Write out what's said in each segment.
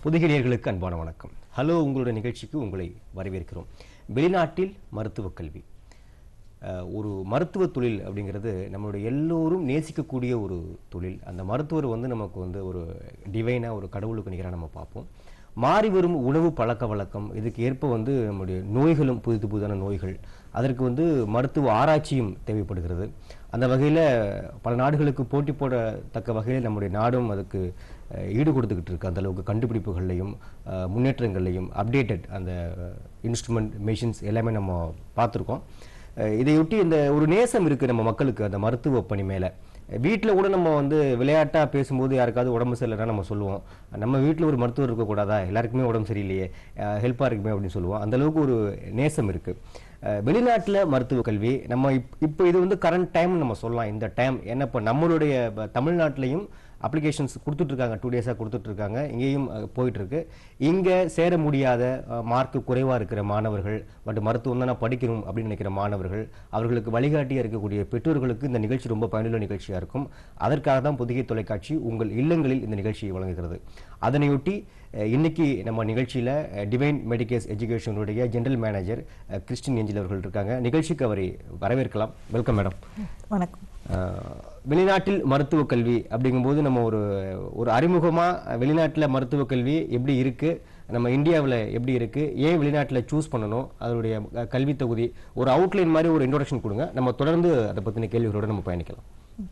புதிய நேயர்களுக்கு அன்பான வணக்கம் ஹலோ உங்களுடைய நிகழ்ச்சிக்கு உங்களை வரவேற்கிறோம் வெளிநாட்டில் மருத்துவக் கல்வி அஹ், ஒரு மருத்துவ தொழில் அப்படிங்கிறது நம்மளுடைய எல்லோரும் நேசிக்கக்கூடிய ஒரு தொழில் அந்த மருத்துவர் வந்து நமக்கு வந்து ஒரு டிவைனாக ஒரு கடவுளுக்கு நிகராக நம்ம பார்ப்போம் மாறி வரும் உணவு பழக்க வழக்கம் இதுக்கு ஏற்ப வந்து நம்முடைய நோய்களும் புது புதுதான நோய்கள் அதற்கு வந்து மருத்துவ ஆராய்ச்சியும் தேவைப்படுகிறது அந்த வகையில் பல நாடுகளுக்கு போட்டி போடத்தக்க வகையில் நம்முடைய நாடும் அதுக்கு அஹ், ஈடு கொடுத்துக்கிட்டு இருக்கு அந்த அளவுக்கு கண்டுபிடிப்புகள்லையும் அஹ், முன்னேற்றங்கள்லையும் அப்டேட்டட் அந்த இன்ஸ்ட்ருமெண்ட் மெஷின்ஸ் எல்லாமே நம்ம பார்த்துருக்கோம் அஹ் இதையொட்டி இந்த ஒரு நேசம் இருக்கு நம்ம மக்களுக்கு அந்த மருத்துவ பணி மேல வீட்டில் கூட நம்ம வந்து விளையாட்டா பேசும்போது யாருக்காவது உடம்பு சரியில்லைன்னா நம்ம சொல்லுவோம் நம்ம வீட்டில் ஒரு மருத்துவர் இருக்கக்கூடாதா எல்லாருக்குமே உடம்பு சரியில்லையே ஹெல்ப்பாக இருக்குமே அப்படின்னு சொல்லுவோம் அந்த அளவுக்கு ஒரு நேசம் இருக்கு அஹ் வெளிநாட்டுல மருத்துவ கல்வி நம்ம இப் இப்போ இது வந்து கரண்ட் டைம் நம்ம சொல்லலாம் இந்த டைம் ஏன்னா இப்போ நம்மளுடைய ப- தமிழ்நாட்டிலையும் அப்ளிகேஷன்ஸ் கொடுத்துட்டு இருக்காங்க டூ டேஸாக கொடுத்துட்டு இருக்காங்க இங்கேயும் அஹ், போயிட்டு இருக்கு இங்கே சேர முடியாத மார்க் குறைவாக இருக்கிற மாணவர்கள் பட் மருத்துவம் தான் நான் படிக்கணும் அப்படின்னு நினைக்கிற மாணவர்கள் அவர்களுக்கு வழிகாட்டியாக இருக்கக்கூடிய பெற்றோர்களுக்கு இந்த நிகழ்ச்சி ரொம்ப பயனுள்ள நிகழ்ச்சியாக இருக்கும் அதற்காக தான் புதிய தொலைக்காட்சி உங்கள் இல்லங்களில் இந்த நிகழ்ச்சியை வழங்குகிறது அதனையொட்டி அஹ், இன்னைக்கு நம்ம நிகழ்ச்சியில் டிவைன் மெடிக்கேஸ் எஜுகேஷனுடைய ஜெனரல் மேனேஜர் அஹ், கிறிஸ்டின் ஏஞ்சல் அவர்கள் இருக்காங்க நிகழ்ச்சிக்கு அவரை வரவேற்கலாம் வெல்கம் மேடம் வணக்கம் ஆஹ் வெளிநாட்டில் மருத்துவ கல்வி அப்படிங்கும்போது நம்ம ஒரு ஒரு அறிமுகமா வெளிநாட்டில் மருத்துவ கல்வி எப்படி இருக்கு நம்ம இந்தியாவில் எப்படி இருக்கு ஏன் வெளிநாட்டில் சூஸ் பண்ணணும் அதனுடைய அஹ், கல்வி தொகுதி ஒரு அவுட்லைன் மாதிரி ஒரு இன்ட்ரோடக்ஷன் கொடுங்க நம்ம தொடர்ந்து அதை பற்றின கேள்விகளோட நம்ம பயணிக்கலாம்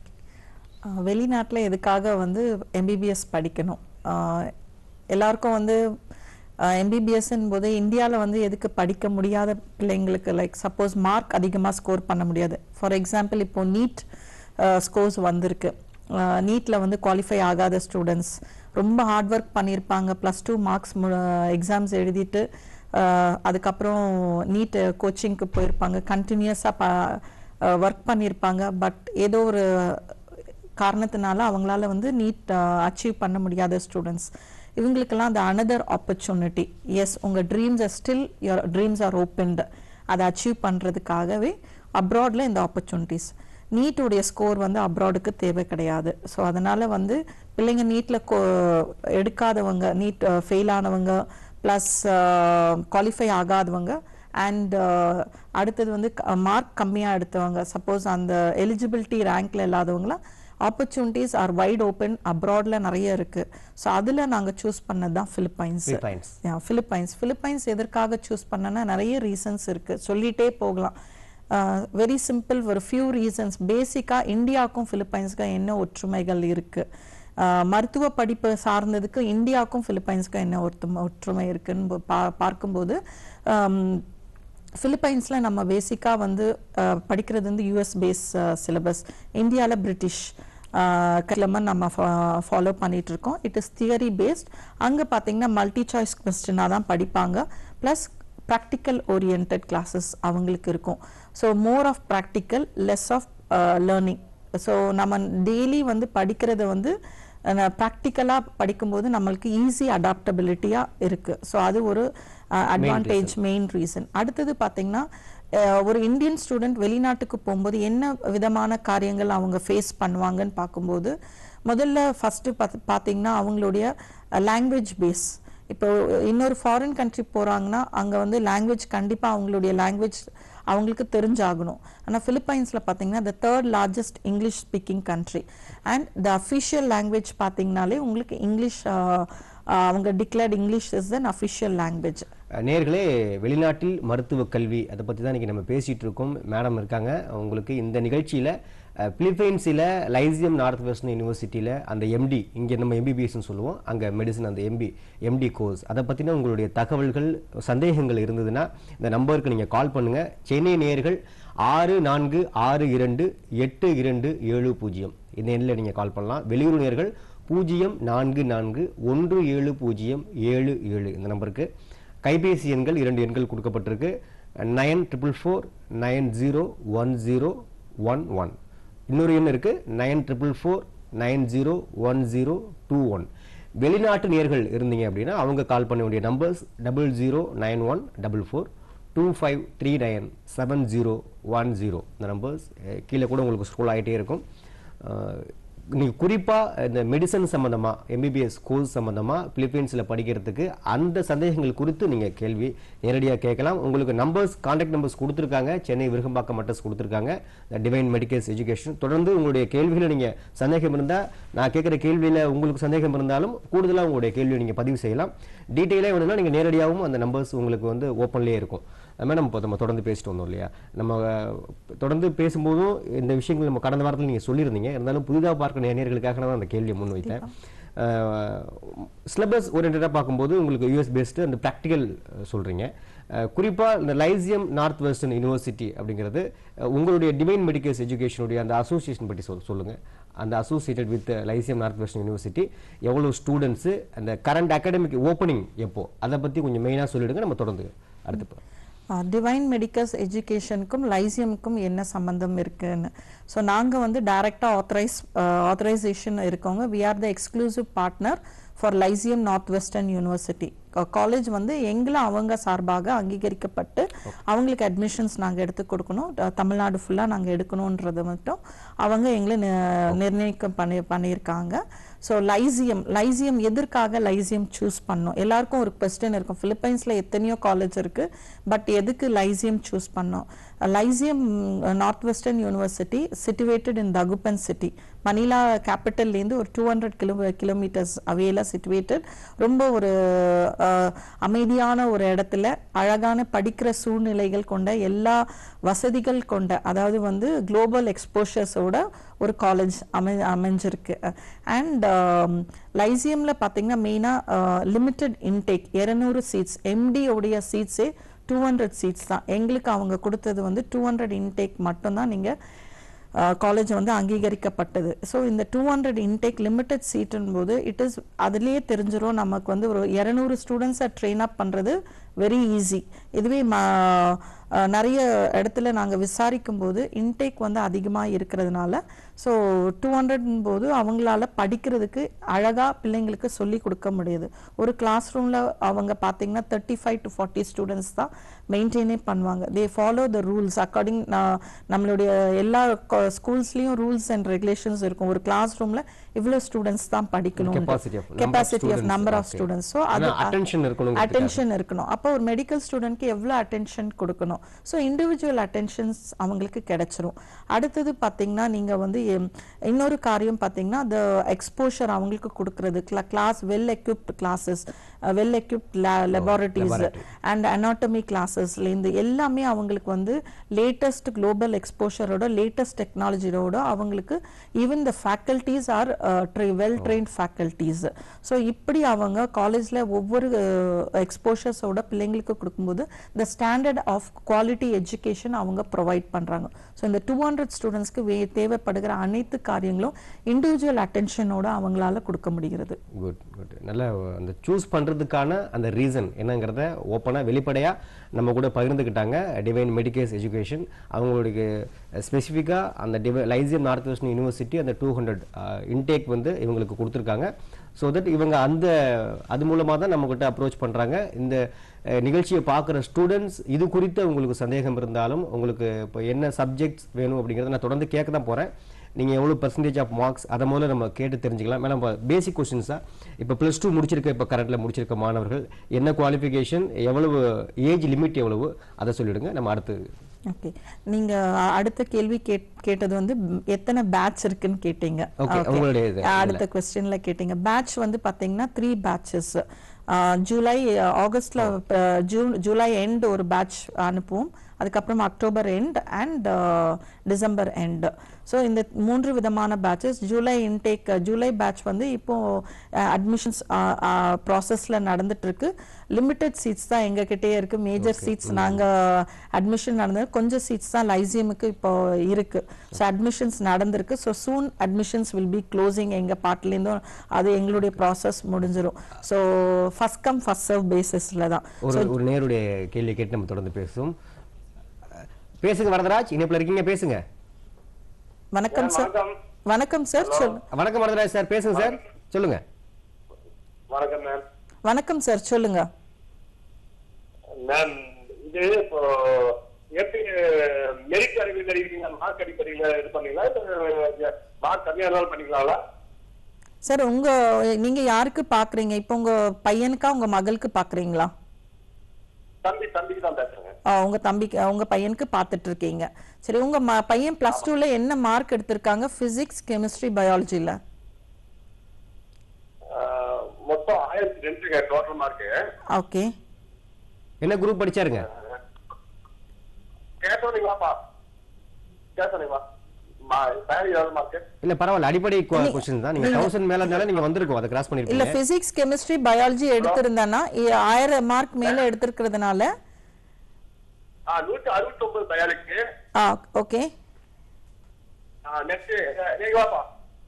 வெளிநாட்டில் எதுக்காக வந்து எம்பிபிஎஸ் படிக்கணும் ஆஹ் எல்லாருக்கும் வந்து எம்பிபிஎஸ்ன் போது இந்தியாவில் வந்து எதுக்கு படிக்க முடியாத பிள்ளைங்களுக்கு லைக் சப்போஸ் மார்க் அதிகமாக ஸ்கோர் பண்ண முடியாது ஃபார் எக்ஸாம்பிள் இப்போ நீட் ஸ்கோர்ஸ் வந்திருக்கு நீட்டில் வந்து குவாலிஃபை ஆகாத ஸ்டூடெண்ட்ஸ் ரொம்ப ஹார்ட் ஒர்க் பண்ணியிருப்பாங்க ப்ளஸ் டூ மார்க்ஸ் எக்ஸாம்ஸ் எழுதிட்டு ஆஹ் அதுக்கப்புறம் நீட் கோச்சிங்க்கு போயிருப்பாங்க கண்டினியூஸாக ஒர்க் பண்ணியிருப்பாங்க பட் ஏதோ ஒரு காரணத்தினால அவங்களால வந்து நீட் அச்சீவ் பண்ண முடியாத ஸ்டூடெண்ட்ஸ் இவங்களுக்கெல்லாம் அந்த அனதர் ஆப்பர்ச்சுனிட்டி எஸ் உங்கள் dreams are still your dreams are opened அதை அச்சீவ் பண்ணுறதுக்காகவே அப்ராடில் இந்த ஆப்பர்ச்சுனிட்டிஸ் நீட்டுடைய ஸ்கோர் வந்து அப்ராடுக்கு தேவை கிடையாது ஸோ அதனால் வந்து பிள்ளைங்க நீட்டில் எடுக்காதவங்க நீட் ஃபெயில் ஆனவங்க ப்ளஸ் குவாலிஃபை ஆகாதவங்க அண்ட் அடுத்தது வந்து மார்க் கம்மியாக எடுத்தவங்க சப்போஸ் அந்த எலிஜிபிலிட்டி ரேங்க்ல இல்லாதவங்களாம் ஆப்பர்ச்சுனிட்டிஸ் ஆர் வைட் ஓப்பன் அப்ராட்ல நிறைய இருக்கு ஸோ அதில் நாங்கள் சூஸ் பண்ணது தான் ஃபிலிப்பைன்ஸ் Philippines. ஃபிலிப்பைன்ஸ் ஃபிலிப்பைன்ஸ் எதற்காக சூஸ் பண்ணனா நிறைய ரீசன்ஸ் இருக்கு சொல்லிட்டே போகலாம் வெரி சிம்பிள் ஒரு ஃபியூ ரீசன்ஸ் பேசிக்காக இந்தியாவுக்கும் ஃபிலிப்பைன்ஸ்க்கும் என்ன ஒற்றுமைகள் இருக்கு ஆஹ் மருத்துவ படிப்பு சார்ந்ததுக்கு இந்தியாவுக்கும் ஃபிலிப்பைன்ஸ்க்கும் என்ன ஒற்றுமை ஒற்றுமை இருக்குன்னு பா- பா- பார்க்கும்போது ஆம், பிலிப்பைன்ஸ்ல நம்ம பேசிக்காக வந்து அஹ், படிக்கிறது வந்து யூஎஸ் பேஸ் சிலபஸ் இந்தியாவில் பிரிட்டிஷ் கிளம்பர் நம்ம ஃபாலோ பண்ணிட்டு இருக்கோம் இட் இஸ் தியரி பேஸ்ட் அங்கே பார்த்தீங்கன்னா மல்டி சாய்ஸ் கொஸ்டினாக தான் படிப்பாங்க ப்ளஸ் ப்ராக்டிக்கல் ஓரியன்ட் கிளாஸஸ் அவங்களுக்கு இருக்கும் so more of practical less of learning so நம்ம டெய்லி வந்து படிக்கிறத வந்து ப்ராக்டிக்கலாக படிக்கும்போது நம்மளுக்கு ஈஸி அடாப்டபிலிட்டியாக இருக்குது ஸோ அது ஒரு அட்வான்டேஜ் மெயின் ரீசன் அடுத்தது பார்த்தீங்கன்னா அஹ், ஒரு இந்தியன் ஸ்டூடெண்ட் வெளிநாட்டுக்கு போகும்போது என்ன விதமான காரியங்கள் அவங்க ஃபேஸ் பண்ணுவாங்கன்னு பார்க்கும்போது முதல்ல ஃபஸ்ட்டு பார்த்து பார்த்தீங்கன்னா அவங்களுடைய லாங்குவேஜ் பேஸ் இப்போ இன்னொரு ஃபாரின் கண்ட்ரி போகிறாங்கன்னா அங்கே வந்து லாங்குவேஜ் கண்டிப்பாக அவங்களுடைய லாங்குவேஜ் அவங்களுக்கு தெரிஞ்சாகணும் ஆனால் ஃபிலிப்பைன்ஸில் பார்த்தீங்கன்னா the third largest English speaking country and the official language பார்த்தீங்கனாலே உங்களுக்கு இங்கிலீஷ் அவங்க declared English is the official language நேர்களே வெளிநாட்டில் மருத்துவ கல்வி அதை பற்றி தான் இன்றைக்கி நம்ம பேசிகிட்டு இருக்கோம் மேடம் இருக்காங்க உங்களுக்கு இந்த நிகழ்ச்சியில் பிலிப்பைன்ஸில் லைசியம் நார்த் வெஸ்டர்ன் யூனிவர்சிட்டியில் அந்த எம்டி இங்கே நம்ம எம்பிபிஎஸ்னு சொல்லுவோம் அங்கே மெடிசன் அந்த எம்பி எம்டி கோர்ஸ் அதை பற்றின உங்களுடைய தகவல்கள் சந்தேகங்கள் இருந்ததுன்னா இந்த நம்பருக்கு நீங்கள் கால் பண்ணுங்கள் சென்னை நேயர்கள் ஆறு நான்கு ஆறு இரண்டு எட்டு இரண்டு ஏழு பூஜ்ஜியம் இந்த எண்ணில் நீங்கள் கால் பண்ணலாம் வெளியூர் நேயர்கள் பூஜ்ஜியம் நான்கு நான்கு ஒன்று ஏழு பூஜ்ஜியம் ஏழு ஏழு இந்த நம்பருக்கு கைபேசி எண்கள் இரண்டு எண்கள் கொடுக்கப்பட்டிருக்கு nine triple four nine zero one zero one one இன்னொரு எண் இருக்கு nine triple four nine zero one zero two one வெளிநாட்டு நேர்கள் இருந்தீங்க அப்படின்னா அவங்க கால் பண்ண வேண்டிய numbers double zero nine one double four two five three nine seven zero one zero இந்த நம்பர்ஸ் கீழே கூட உங்களுக்கு ஸ்க்ரோல் ஆகிட்டே இருக்கும் அஹ், நீங்க குறிப்பா இந்த மெடிசன் சம்பந்தமா எம்பிபிஎஸ் கோர்ஸ் சம்பந்தமா பிலிப்பைன்ஸ்ல படிக்கிறதுக்கு அந்த சந்தேகங்கள் குறித்து நீங்க கேள்வி நேரடியாக கேட்கலாம் உங்களுக்கு நம்பர்ஸ் கான்டாக்ட் நம்பர்ஸ் கொடுத்துருக்காங்க சென்னை விருகம்பாக்கம் மட்டஸ் கொடுத்துருக்காங்க டிவைன் மெடிக்கல்ஸ் எஜுகேஷன் தொடர்ந்து உங்களுடைய கேள்விகளை நீங்க சந்தேகம் இருந்தா நான் கேட்குற கேள்வியில உங்களுக்கு சந்தேகம் இருந்தாலும் கூடுதலா உங்களுடைய கேள்வியை நீங்க பதிவு செய்யலாம் டீட்டெயிலாக வேணும்னா நீங்க நேரடியாகவும் அந்த நம்பர்ஸ் உங்களுக்கு வந்து ஓப்பன்லேயே இருக்கும் மேடம் இப்போ நம்ம தொடர்ந்து பேசிட்டு வந்தோம் இல்லையா நம்ம அஹ், தொடர்ந்து பேசும்போதும் இந்த விஷயங்கள் நம்ம கடந்த வாரத்தில் நீங்கள் சொல்லியிருந்தீங்க இருந்தாலும் புதிதாக பார்க்க நேயர்களுக்காக நான் அந்த கேள்வியை முன்வைத்தேன் சிலபஸ் ஓரியன்டாக பார்க்கும்போது உங்களுக்கு யூஎஸ் பேஸ்டு அந்த ப்ராக்டிக்கல் சொல்கிறீங்க குறிப்பாக இந்த லைசியம் நார்த் வெஸ்டர்ன் யூனிவர்சிட்டி அப்படிங்கிறது அஹ், உங்களுடைய டிவைன் மெடிக்கல்ஸ் எஜுகேஷனுடைய அந்த அசோசியேஷன் பற்றி சொல் சொல்லுங்கள் அந்த associated with Lyceum North Western University எவ்வளோ ஸ்டூடெண்ட்ஸு அந்த கரண்ட் அகாடமிக் ஓப்பனிங் எப்போ அதை பற்றி கொஞ்சம் மெயினாக சொல்லிடுங்க நம்ம தொடர்ந்து அடுத்து போகலாம். டிவைன் மெடிக்கல்ஸ் எஜுகேஷனுக்கும் லைசியமுக்கும் என்ன சம்பந்தம் இருக்குன்னு ஸோ நாங்கள் வந்து டைரெக்டாக ஆத்தரைஸ் ஆத்தரைசேஷன் இருக்கவங்க we are the exclusive partner for Lyceum North Western University college வந்து எங்களை அவங்க சார்பாக அங்கீகரிக்கப்பட்டு அவங்களுக்கு அட்மிஷன்ஸ் நாங்கள் எடுத்து கொடுக்கணும் த- தமிழ்நாடு ஃபுல்லாக நாங்கள் எடுக்கணுன்றது மட்டும் அவங்க எங்களை நி- நிர்ணயிக்கம் பண்ணி பண்ணியிருக்காங்க ஸோ லைசியம் லைசியம் எதற்காக லைசியம் சூஸ் பண்ணோம் எல்லாருக்கும் ஒரு கொஸ்டின் இருக்கும் பிலிப்பைன்ஸில் எத்தனையோ காலேஜ் இருக்கு பட் எதுக்கு லைசியம் சூஸ் பண்ணோம் Lyceum North Western University situated in Dagupan city Manila கேபிட்டல்லேருந்து ஒரு டூ ஹண்ட்ரட் கிலோ கிலோமீட்டர்ஸ் அவேல சிட்டுவேட்டட் ரொம்ப ஒரு அஹ், அமைதியான ஒரு இடத்துல அழகான படிக்கிற சூழ்நிலைகள் கொண்ட எல்லா வசதிகள் கொண்ட அதாவது வந்து குளோபல் எக்ஸ்போஷர்ஸோட ஒரு காலேஜ் அமை அமைஞ்சிருக்கு அண்ட் லைசியமில் பார்த்தீங்கன்னா மெயினாக லிமிட்டட் இன்டேக் இரநூறு சீட்ஸ் எம்டி உடைய சீட்ஸே டூ ஹண்ட்ரட் சீட்ஸ் தான் எங்களுக்கு அவங்க கொடுத்தது வந்து டூ ஹண்ட்ரட் இன்டேக் மட்டும்தான் நீங்கள் காலேஜ் வந்து அங்கீகரிக்கப்பட்டது ஸோ இந்த டூ ஹண்ட்ரட் இன்டேக் லிமிட்டட் சீட்டுன் போது இட் இஸ் அதுலேயே தெரிஞ்சிரும் நமக்கு வந்து ஒரு இரநூறு ஸ்டூடெண்ட்ஸை ட்ரெயின் அப் பண்ணுறது வெரி ஈஸி இதுவே ம- அஹ், நிறைய இடத்துல நாங்கள் விசாரிக்கும் போது இன்டேக் வந்து அதிகமாக இருக்கிறதுனால ஸோ டூ ஹண்ட்ரட் போது அவங்களால படிக்கிறதுக்கு அழகாக பிள்ளைங்களுக்கு சொல்லி கொடுக்க முடியுது ஒரு கிளாஸ் ரூமில் அவங்க பார்த்தீங்கன்னா thirty five to forty students தான் மெயின்டைனே பண்ணுவாங்க they follow the rules according நம்மளுடைய எல்லா ஸ்கூல்ஸ்லேயும் ரூல்ஸ் அண்ட் ரெகுலேஷன்ஸ் இருக்கும் ஒரு கிளாஸ் ரூமில் இவ்வளோ ஸ்டூடெண்ட்ஸ் தான் படிக்கணும் Capacity of number of capacity of students, number of okay. Students so ஆனா அது attention இருக்கணும் அட்டென்ஷன் இருக்கணும் அப்போ ஒரு மெடிக்கல் ஸ்டூடெண்ட்க்கு எவ்வளோ அட்டென்ஷன் கொடுக்கணும் ஸோ இண்டிவிஜுவல் அட்டென்ஷன்ஸ் அவங்களுக்கு கிடைச்சிரும் அடுத்தது பார்த்தீங்கன்னா நீங்கள் வந்து எம், இன்னொரு காரியம் பார்த்தீங்கன்னா த எக்ஸ்போஷர் அவங்களுக்கு கொடுக்கறது class well equipped classes well equipped laboratories and anatomy கிளாஸஸ்லேருந்து எல்லாமே அவங்களுக்கு வந்து லேட்டஸ்ட் குளோபல் எக்ஸ்போஷரோட லேட்டஸ்ட் டெக்னாலஜியோட அவங்களுக்கு even the faculties are well trained faculties so இப்படி அவங்க காலேஜில் ஒவ்வொரு எக்ஸ்போஷர்ஸோட பிள்ளைங்களுக்கு கொடுக்கும்போது the standard of quality education அவங்க ப்ரொவைட் பண்ணுறாங்க ஸோ இந்த டூ ஹண்ட்ரட் ஸ்டூடெண்ட்ஸ்க்கு வே தேவைப்படுகிற அனைத்து காரியங்களும் இண்டிவிஜுவல் அட்டென்ஷனோட அவங்களால கொடுக்க முடிகிறது குட் குட் நல்ல அந்த சூஸ் பண்றதுக்கான அந்த ரீசன் என்னங்கிறத ஓப்பனாக வெளிப்படையாக நம்ம கூட பகிர்ந்துக்கிட்டாங்க டிவைன் மெடிக்கல்ஸ் எஜுகேஷன் அவங்களுடைய ஸ்பெசிஃபிக்காக அந்த டிவை லைசியம் நார்த் வெஸ்டர்ன் யூனிவர்சிட்டி அந்த டூ ஹண்ட்ரட் இன்டேக் வந்து இவங்களுக்கு கொடுத்துருக்காங்க ஸோ தட் இவங்க அந்த அது மூலமாக தான் நம்மக்கிட்ட அப்ரோச் பண்ணுறாங்க இந்த அஹ், நிகழ்ச்சியை பார்க்குற ஸ்டூடெண்ட்ஸ் இது குறித்து உங்களுக்கு சந்தேகம் இருந்தாலும் உங்களுக்கு இப்போ என்ன சப்ஜெக்ட்ஸ் வேணும் அப்படிங்கிறத நான் தொடர்ந்து கேட்க தான் போகிறேன் நீங்கள் எவ்வளோ பர்சன்டேஜ் ஆஃப் மார்க்ஸ் அதை முதல்ல நம்ம கேட்டு தெரிஞ்சுக்கலாம் மேடம் பேசிக் கொஸ்டின்ஸாக இப்போ ப்ளஸ் டூ முடிச்சிருக்க இப்போ கரண்ட்டில் முடிச்சிருக்க மாணவர்கள் என்ன குவாலிஃபிகேஷன் எவ்வளவு ஏஜ் லிமிட் எவ்வளவு அதை சொல்லிடுங்க நம்ம அடுத்து ஓகே நீங்க அ- அடுத்த கேள்வி கேட் கேட்டது வந்து ம், எத்தனை பேட்ச் இருக்குன்னு கேட்டீங்க Okay, Okay. உங்களுடைய இது, அடுத்த கொஸ்டின்ல கேட்டீங்க பேட்ச் வந்து பாத்தீங்கன்னா த்ரீ பேட்சஸ் ஜூலை ஆகஸ்ட்ல அஹ், ஜூன் ஜூலை எண்ட் ஒரு பேட்ச் அனுப்புவோம் அதுக்கப்புறம் October end and December end so இந்த மூன்று விதமான batches July intake July batch வந்து இப்போ அட்மிஷன்ஸ் ப்ராசஸில் நடந்துட்டு இருக்கு லிமிட்டட் சீட்ஸ் தான் எங்ககிட்டயே இருக்கு மேஜர் சீட்ஸ் நாங்க அட்மிஷன் நடந்தது கொஞ்சம் சீட்ஸ் தான் லைசியமுக்கு இப்போ இருக்கு ஸோ அட்மிஷன்ஸ் நடந்திருக்கு so soon admissions will be closing எங்க பார்ட்லேருந்தும் அது எங்களுடைய ப்ராசஸ் முடிஞ்சிரும் so first come first serve பேசிஸில் தான் ஒரு ஒரு நேருடைய கேள்வி கேட்டு நம்ம தொடர்ந்து பேசுவோம் அஹ், பேசுங்க வரதராஜ் இணைப்பில் இருக்கீங்க பேசுங்க வணக்கம் சார் வணக்கம் வணக்கம் சார் சொல் வணக்கம் வரதராஜ் சார் பேசுங்க சார் சொல்லுங்க வணக்கம் மேம் வணக்கம் சார் சொல்லுங்க மேம் இது இப்போ எப்படி மெரிட் அடிப்படையில் இருக்கீங்களா மார்க் அடிப்படையில் இது பண்ணீங்களா இல்ல மார்க் கம்மியா இருந்தாலும் பண்ணிக்கலாங்களா சார் உங்க நீங்க யாருக்கு பாக்குறீங்க இப்போ உங்க பையனுக்கா உங்க மகளுக்கு பாக்குறீங்களா தம்பி தம்பிக்கு தான் பேசுறேங்க ஆ, உங்க தம்பிக்கு உங்க பையனுக்கு பார்த்துட்டு இருக்கீங்க சரி உங்க ம- பையன் பிளஸ் டூல என்ன மார்க் எடுத்திருக்காங்க பிசிக்ஸ் கெமிஸ்ட்ரி பயாலஜில ஆஹ், மொத்தம் ஆயிரத்தி ரெண்டுங்க டோட்டல் மார்க்கு ஓகே என்ன குரூப் படிச்சாருங்க கேட்டோனீங்களாப்பா கேட்டோனீங்களா தயாரி எவ்வளவு மார்க்கு இல்ல பரவாயில்ல அடிப்படை கொஸ்டின் தான் நீங்க தௌசண்ட் மேல இருந்தாலும் நீங்க வந்திருக்கும் அதை கிராஸ் இல்ல பண்ணிருப்பீங்க பிசிக்ஸ் கெமிஸ்ட்ரி பயாலஜி எடுத்திருந்தானா இ- ஆயிரம் மார்க் மேல எடுத்திருக்கிறதுனால ஆ நூத்தி அறுபத்தி ஒன்பது பயாலிக்கு ஆ ஓகே நெக்ஸ்ட் நீங்க வாப்பா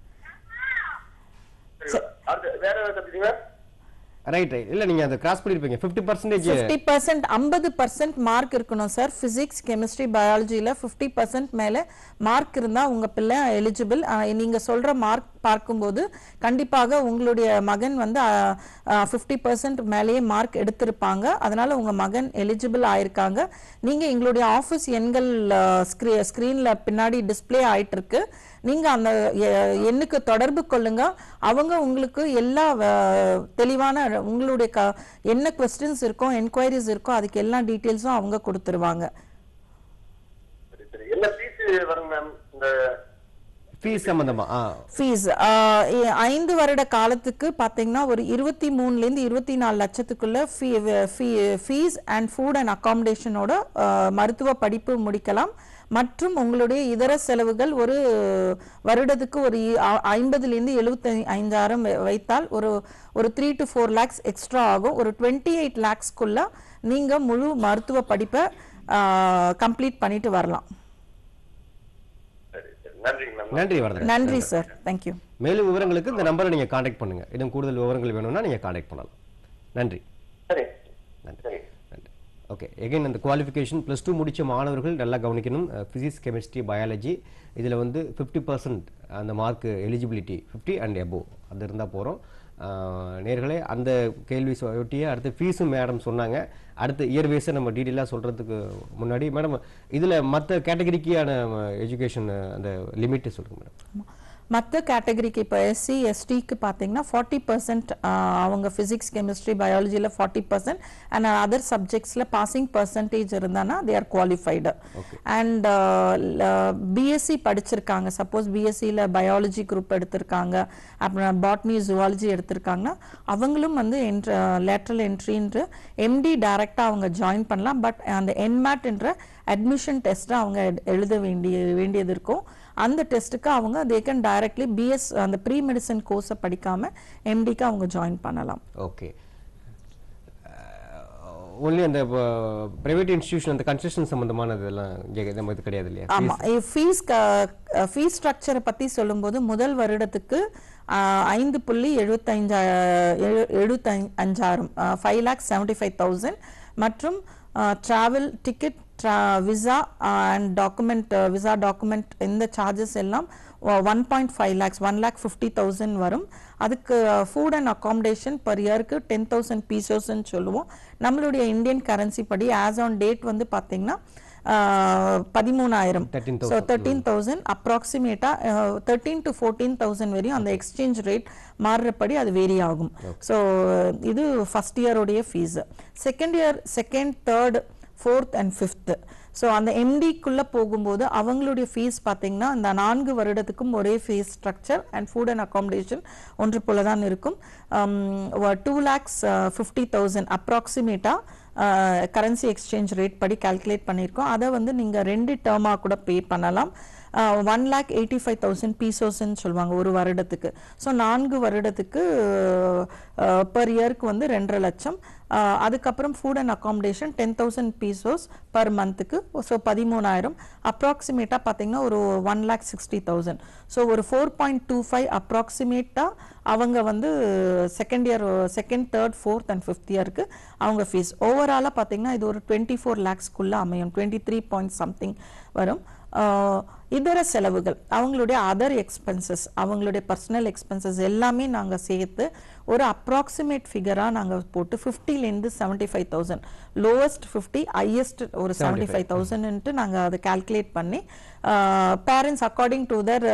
சரி, அடுத்து வேற ஏதாவது சப்ஜெக்ட்டுங்க ரைட் ரைட் இல்ல நீங்க அதை கிராஸ் பண்ணிருப்பீங்க 50% பர்சன்டேஜ் ஃபிஃப்டி பர்சன்ட் ஐம்பது பர்சன்ட் மார்க் இருக்கணும் சார் பிசிக்ஸ் கெமிஸ்ட்ரி பயாலஜியில் ஃபிஃப்டி பர்சன்ட் மேலே மார்க் இருந்தால் உங்கள் பிள்ளை எலிஜிபிள் நீங்கள் சொல்கிற மார்க் பார்க்கும்போது கண்டிப்பாக உங்களுடைய மகன் வந்து ஃபிஃப்டி பர்சன்ட் மேலேயே மார்க் எடுத்திருப்பாங்க அதனால் உங்கள் மகன் எலிஜிபிள் ஆயிருக்காங்க நீங்கள் எங்களுடைய ஆஃபீஸ் எண்கள் ஸ்க்ரீ ஸ்க்ரீனில் பின்னாடி டிஸ்ப்ளே ஆயிட்டு இருக்கு நீங்க அந்த எ- எண்ணுக்கு தொடர்பு கொள்ளுங்க அவங்க உங்களுக்கு எல்லா அஹ், தெளிவான உங்களுடைய க என்ன கொஸ்டின்ஸ் இருக்கோ என்கொயரிஸ் இருக்கோ அதுக்கு எல்லா டீட்டெயில்ஸும் அவங்க கொடுத்துருவாங்க சரி சரி என்ன ஃபீஸ் வருங்க மேம் இந்த ஃபீஸ் சம்பந்தமா ஆ ஃபீஸ் ஐந்து வருட காலத்துக்கு பார்த்தீங்கன்னா ஒரு இருபத்தி மூணுலேருந்து இருபத்தி நாலு லட்சத்துக்குள்ள fee fees and food and அகாமடேஷனோட மருத்துவ படிப்பு முடிக்கலாம் மற்றும் உங்களுடைய இதர செலவுகள் ஒரு வருடத்துக்கு ஒரு இ- ஐ- ஐம்பதுலேருந்து எழுபத்தி ஐந்தாயிரம் வை- வைத்தால் ஒரு ஒரு three to four lakhs extra ஆகும் ஒரு டுவெண்ட்டி எயிட் லேக்ஸ்க்குள்ள நீங்கள் முழு மருத்துவ படிப்பை கம்ப்ளீட் பண்ணிட்டு வரலாம் சரி சரி நன்றிங்க மேம் நன்றி வரதன் நன்றி சார் தேங்க்யூ மேலும் விவரங்களுக்கு இந்த நம்பரை நீங்க காண்டாக்ட் பண்ணுங்க இன்னும் கூடுதல் விவரங்கள் வேணும்னா நீங்க காண்டாக்ட் பண்ணலாம் நன்றி சரி நன்றி சரி நன்றி ஓகே எகைன் அந்த குவாலிஃபிகேஷன் ப்ளஸ் டூ முடித்த மாணவர்கள் நல்லா கவனிக்கணும் ஃபிசிக்ஸ் கெமிஸ்ட்ரி பயாலஜி இதில் வந்து ஃபிஃப்டி பர்சன்ட் அந்த mark eligibility fifty and above அது இருந்தால் போகிறோம் நேர்களே அந்த கேள்வி சொ- ஒட்டியே அடுத்து ஃபீஸும் மேடம் சொன்னாங்க அடுத்து இயர் வைஸை நம்ம டீட்டெயிலாக சொல்கிறதுக்கு முன்னாடி மேடம் இதில் மற்ற கேட்டகரிக்கான எஜுகேஷன் அந்த லிமிட்டு சொல்லுங்கள் மேடம் மற்ற கேட்டகரிக்கு இப்போ எஸ்சி எஸ்டிக்கு பார்த்தீங்கன்னா ஃபார்ட்டி பர்சன்ட் அவங்க ஃபிசிக்ஸ் கெமிஸ்ட்ரி பயாலஜியில் ஃபார்ட்டி பர்சன்ட் அண்ட் அதர் சப்ஜெக்ட்ஸில் பாசிங் பர்சன்டேஜ் இருந்தானா they are qualified and BSc படிச்சிருக்காங்க சப்போஸ் பிஎஸ்சியில் பயாலஜி குரூப் எடுத்திருக்காங்க அப்புறம் பாட்னி ஜுவாலஜி எடுத்திருக்காங்கன்னா அவங்களும் வந்து என்ட்ர லேட்ரல் என்ட்ரின்ற எம்டி டைரெக்டாக அவங்க ஜாயின் பண்ணலாம் பட் அந்த என்மேட் என்ற அட்மிஷன் டெஸ்ட்டை அவங்க எடு- எழுத வேண்டிய வேண்டியது இருக்கும் அந்த டெஸ்ட்டுக்கு அவங்க தே கேன் டைரக்ட்லி பிஎஸ் அந்த ப்ரீ மெடிசன் கோர்ஸை படிக்காம எம்டிக்கு அவங்க ஜாயின் பண்ணலாம் ஓகே ஒன்லி அந்த ப்ரைவேட் இன்ஸ்டியூஷன் அந்த கன்ஸ்ட்ரக்ஷன் சம்மந்தமானது எல்லாம் இங்கே நம்ம இது கிடையாது இல்லையா ஆமா ஃபீஸ் ஃபீஸ் ஸ்ட்ரக்சரை பத்தி சொல்லும்போது முதல் வருடத்துக்கு ஆஹ், ஐந்து புள்ளி எழுபத்தஞ்சா எழுபத்தி அஞ்சாயிரம் five lakhs seventy five thousand மற்றும் travel ticket visa and document visa document இந்த சார்ஜஸ் எல்லாம் one point five lakhs one lakh fifty thousand வரும் அதுக்கு ஃபுட் அண்ட் அகாமடேஷன் பர் இயருக்கு டென் தௌசண்ட் பீசஸ்ன்னு சொல்லுவோம் நம்மளுடைய இந்தியன் கரன்சி படி ஆஸ் ஆன் டேட் வந்து பார்த்தீங்கன்னா பதிமூணாயிரம் 13,000. ஸோ தேர்ட்டீன் தௌசண்ட் அப்ராக்சிமேட்டாக தேர்ட்டீன் டு ஃபோர்டீன் தௌசண்ட் வரையும் அந்த எக்ஸ்சேஞ்ச் ரேட் மாறுறபடி அது வேரி ஆகும் ஸோ இது ஃபர்ஸ்ட் இயருடைய fee second year second third fourth and fifth so அந்த எம்டிக்குள்ளே போகும்போது அவங்களுடைய ஃபீஸ் பார்த்தீங்கன்னா இந்த நான்கு வருடத்துக்கும் ஒரே fee structure and food and accommodation ஒன்று போல தான் இருக்கும் டூ லேக்ஸ் ஃபிஃப்டி தௌசண்ட் அப்ராக்சிமேட்டாக கரன்சி எக்ஸ்சேஞ்ச் ரேட் படி கால்குலேட் பண்ணியிருக்கோம் அதை வந்து நீங்கள் ரெண்டு டேர்மாக கூட பே பண்ணலாம் one lakh eighty five thousand பீசோஸ்ன்னு சொல்லுவாங்க ஒரு வருடத்துக்கு ஸோ நான்கு வருடத்துக்கு பர் இயருக்கு வந்து ரெண்டரை லட்சம் அஹ், அதுக்கப்புறம் food and accommodation ten thousand pesos per மந்த்துக்கு ஸோ பதிமூணாயிரம் அப்ராக்சிமேட்டாக பார்த்தீங்கன்னா ஒரு one lakh sixty thousand so ஒரு ஃபோர் பாயிண்ட் டூ ஃபைவ் அப்ராக்சிமேட்டாக அவங்க வந்து second year second third fourth and fifth இயருக்கு அவங்க ஃபீஸ் ஓவராலாக பார்த்தீங்கன்னா இது ஒரு டுவெண்ட்டி ஃபோர் லேக்ஸ்க்குள்ளே அமையும் டுவெண்ட்டி த்ரீ பாயிண்ட் சம்திங் வரும் ஆஹ், இதர செலவுகள் அவங்களுடைய அதர் எக்ஸ்பென்சஸ் அவங்களுடைய பர்சனல் எக்ஸ்பென்சஸ் எல்லாமே நாங்க சேர்த்து ஒரு அப்ராக்சிமேட் ஃபிகரா நாங்க போட்டு 50 ல இருந்து seventy five thousand lowest fifty highest ஒரு செவன்டி ஃபைவ் தௌசண்ட்ன்ட்டு நாங்க அதை கால்குலேட் பண்ணி parents according to their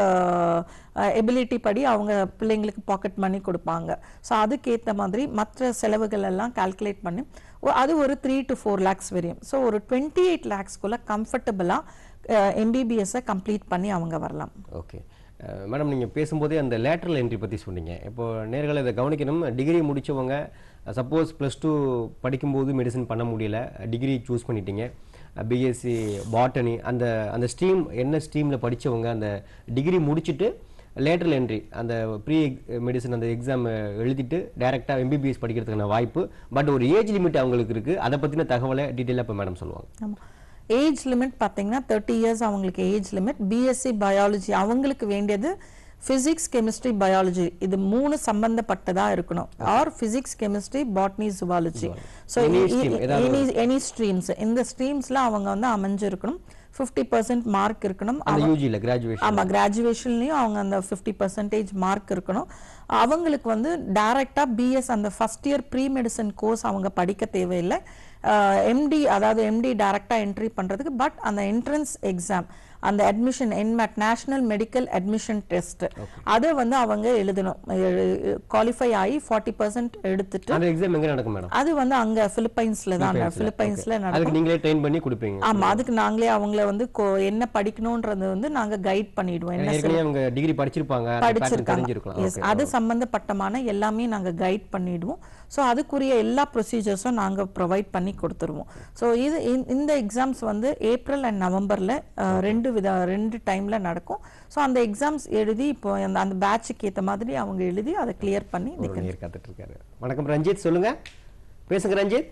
ability படி அவங்க பிள்ளைங்களுக்கு பாக்கெட் மணி கொடுப்பாங்க ஸோ அதுக்கேற்ற மாதிரி மற்ற செலவுகள் எல்லாம் கால்குலேட் பண்ணி ஒ- அது ஒரு த்ரீ டு ஃபோர் லேக்ஸ் வரையும் ஸோ ஒரு டுவெண்ட்டி எயிட் லேக்ஸ்க்குள்ள கம்ஃபர்டபுளாக எம்பிபிஎஸ்ஸை கம்ப்ளீட் பண்ணி அவங்க வரலாம் ஓகே மேடம் நீங்கள் பேசும்போதே அந்த லேட்ரல் என்ட்ரி பற்றி சொன்னீங்க இப்போ நேர்களை இதை கவனிக்கணும் டிகிரி முடிச்சவங்க சப்போஸ் ப்ளஸ் டூ படிக்கும்போது மெடிசன் பண்ண முடியல டிகிரி சூஸ் பண்ணிட்டீங்க பிஎஸ்சி பாட்டனி அந்த அந்த ஸ்ட்ரீம் என்ன ஸ்ட்ரீமில் படிச்சவங்க அந்த டிகிரி முடிச்சுட்டு லேட்டரல் என்ட்ரி அந்த ப்ரீ மெடிசன் அந்த எக்ஸாம் எழுதிட்டு டைரெக்டாக எம்பிபிஎஸ் படிக்கிறதுக்கான வாய்ப்பு பட் ஒரு ஏஜ் லிமிட் அவங்களுக்கு இருக்குது அதை பற்றின தகவலை டீட்டெயிலாக இப்போ மேடம் சொல்லுவாங்க ஆமா ஏஜ் லிமிட் பார்த்தீங்கன்னா தேர்ட்டி இயர்ஸ் அவங்களுக்கு ஏஜ் லிமிட் பிஎஸ்சி பயாலஜி அவங்களுக்கு வேண்டியது பிசிக்ஸ் கெமிஸ்ட்ரி பயாலஜி இது மூணு சம்பந்தப்பட்டதா இருக்கணும் or physics chemistry botany zoology so Any stream, ஏதாவது எனி எனி ஸ்ட்ரீம்ஸ் இந்த ஸ்ட்ரீம்ஸ்ல அவங்க வந்து அமைஞ்சிருக்கணும் ஃபிஃப்டி பர்சன்ட் மார்க் இருக்கணும் அந்த யூஜியில் கிராஜுவேஷன் ஆமா கிராஜுவேஷன்லயும் அவங்க அந்த ஃபிஃப்டி பர்சன்டேஜ் மார்க் இருக்கணும் அவங்களுக்கு வந்து டைரக்டா பிஎஸ் அந்த first year pre medicine course அவங்க படிக்க தேவையில்லை எம்டி அதாவது எம்டி டைரக்டா என்ட்ரி பண்றதுக்கு பட் அந்த என்ட்ரன்ஸ் எக்ஸாம் அந்த admission NMAT national medical admission test அதை வந்து அவங்க எழுதணும் குவாலிஃபை ஆகி ஃபார்ட்டி பர்சன்ட் எடுத்துட்டு அந்த எக்ஸாம் எங்கே நடக்கும் மேடம் அது வந்து அங்க பிலிப்பைன்ஸ்ல தான் பிலிப்பைன்ஸ்ல நடக்கும் அதுக்கு நீங்களே ட்ரெயின் பண்ணி கொடுப்பீங்க ஆமா அதுக்கு நாங்களே அவங்கள வந்து கொ- என்ன படிக்கணும்ன்றது வந்து நாங்க கைட் பண்ணிடுவோம் என்ன ஏற்கனவே அவங்க டிகிரி படிச்சிருப்பாங்க அந்த pattern படிச்சிருக்காங்க தெரிஞ்சிருக்கலாம் எஸ் அது சம்பந்தப்பட்டமான எல்லாமே நாங்க கைட் பண்ணிடுவோம் ஸோ அதுக்குரிய எல்லா ப்ரொசீஜர்ஸும் நாங்க ப்ரொவைட் பண்ணி கொடுத்துருவோம் ஸோ இது இந்த- இந்த எக்ஸாம்ஸ் வந்து ஏப்ரல் அண்ட் நவம்பர்ல அஹ், ரெண்டு வித ரெண்டு டைம்ல நடக்கும் ஸோ அந்த எக்ஸாம்ஸ் எழுதி இப்போ அந்த அந்த பேட்சுக்கு ஏத்த மாதிரி அவங்க எழுதி அதை கிளியர் பண்ணி they ஒரு நேர் காத்துட்டு இருக்காரு வணக்கம் ரஞ்சித் சொல்லுங்க பேசுங்க ரஞ்சித்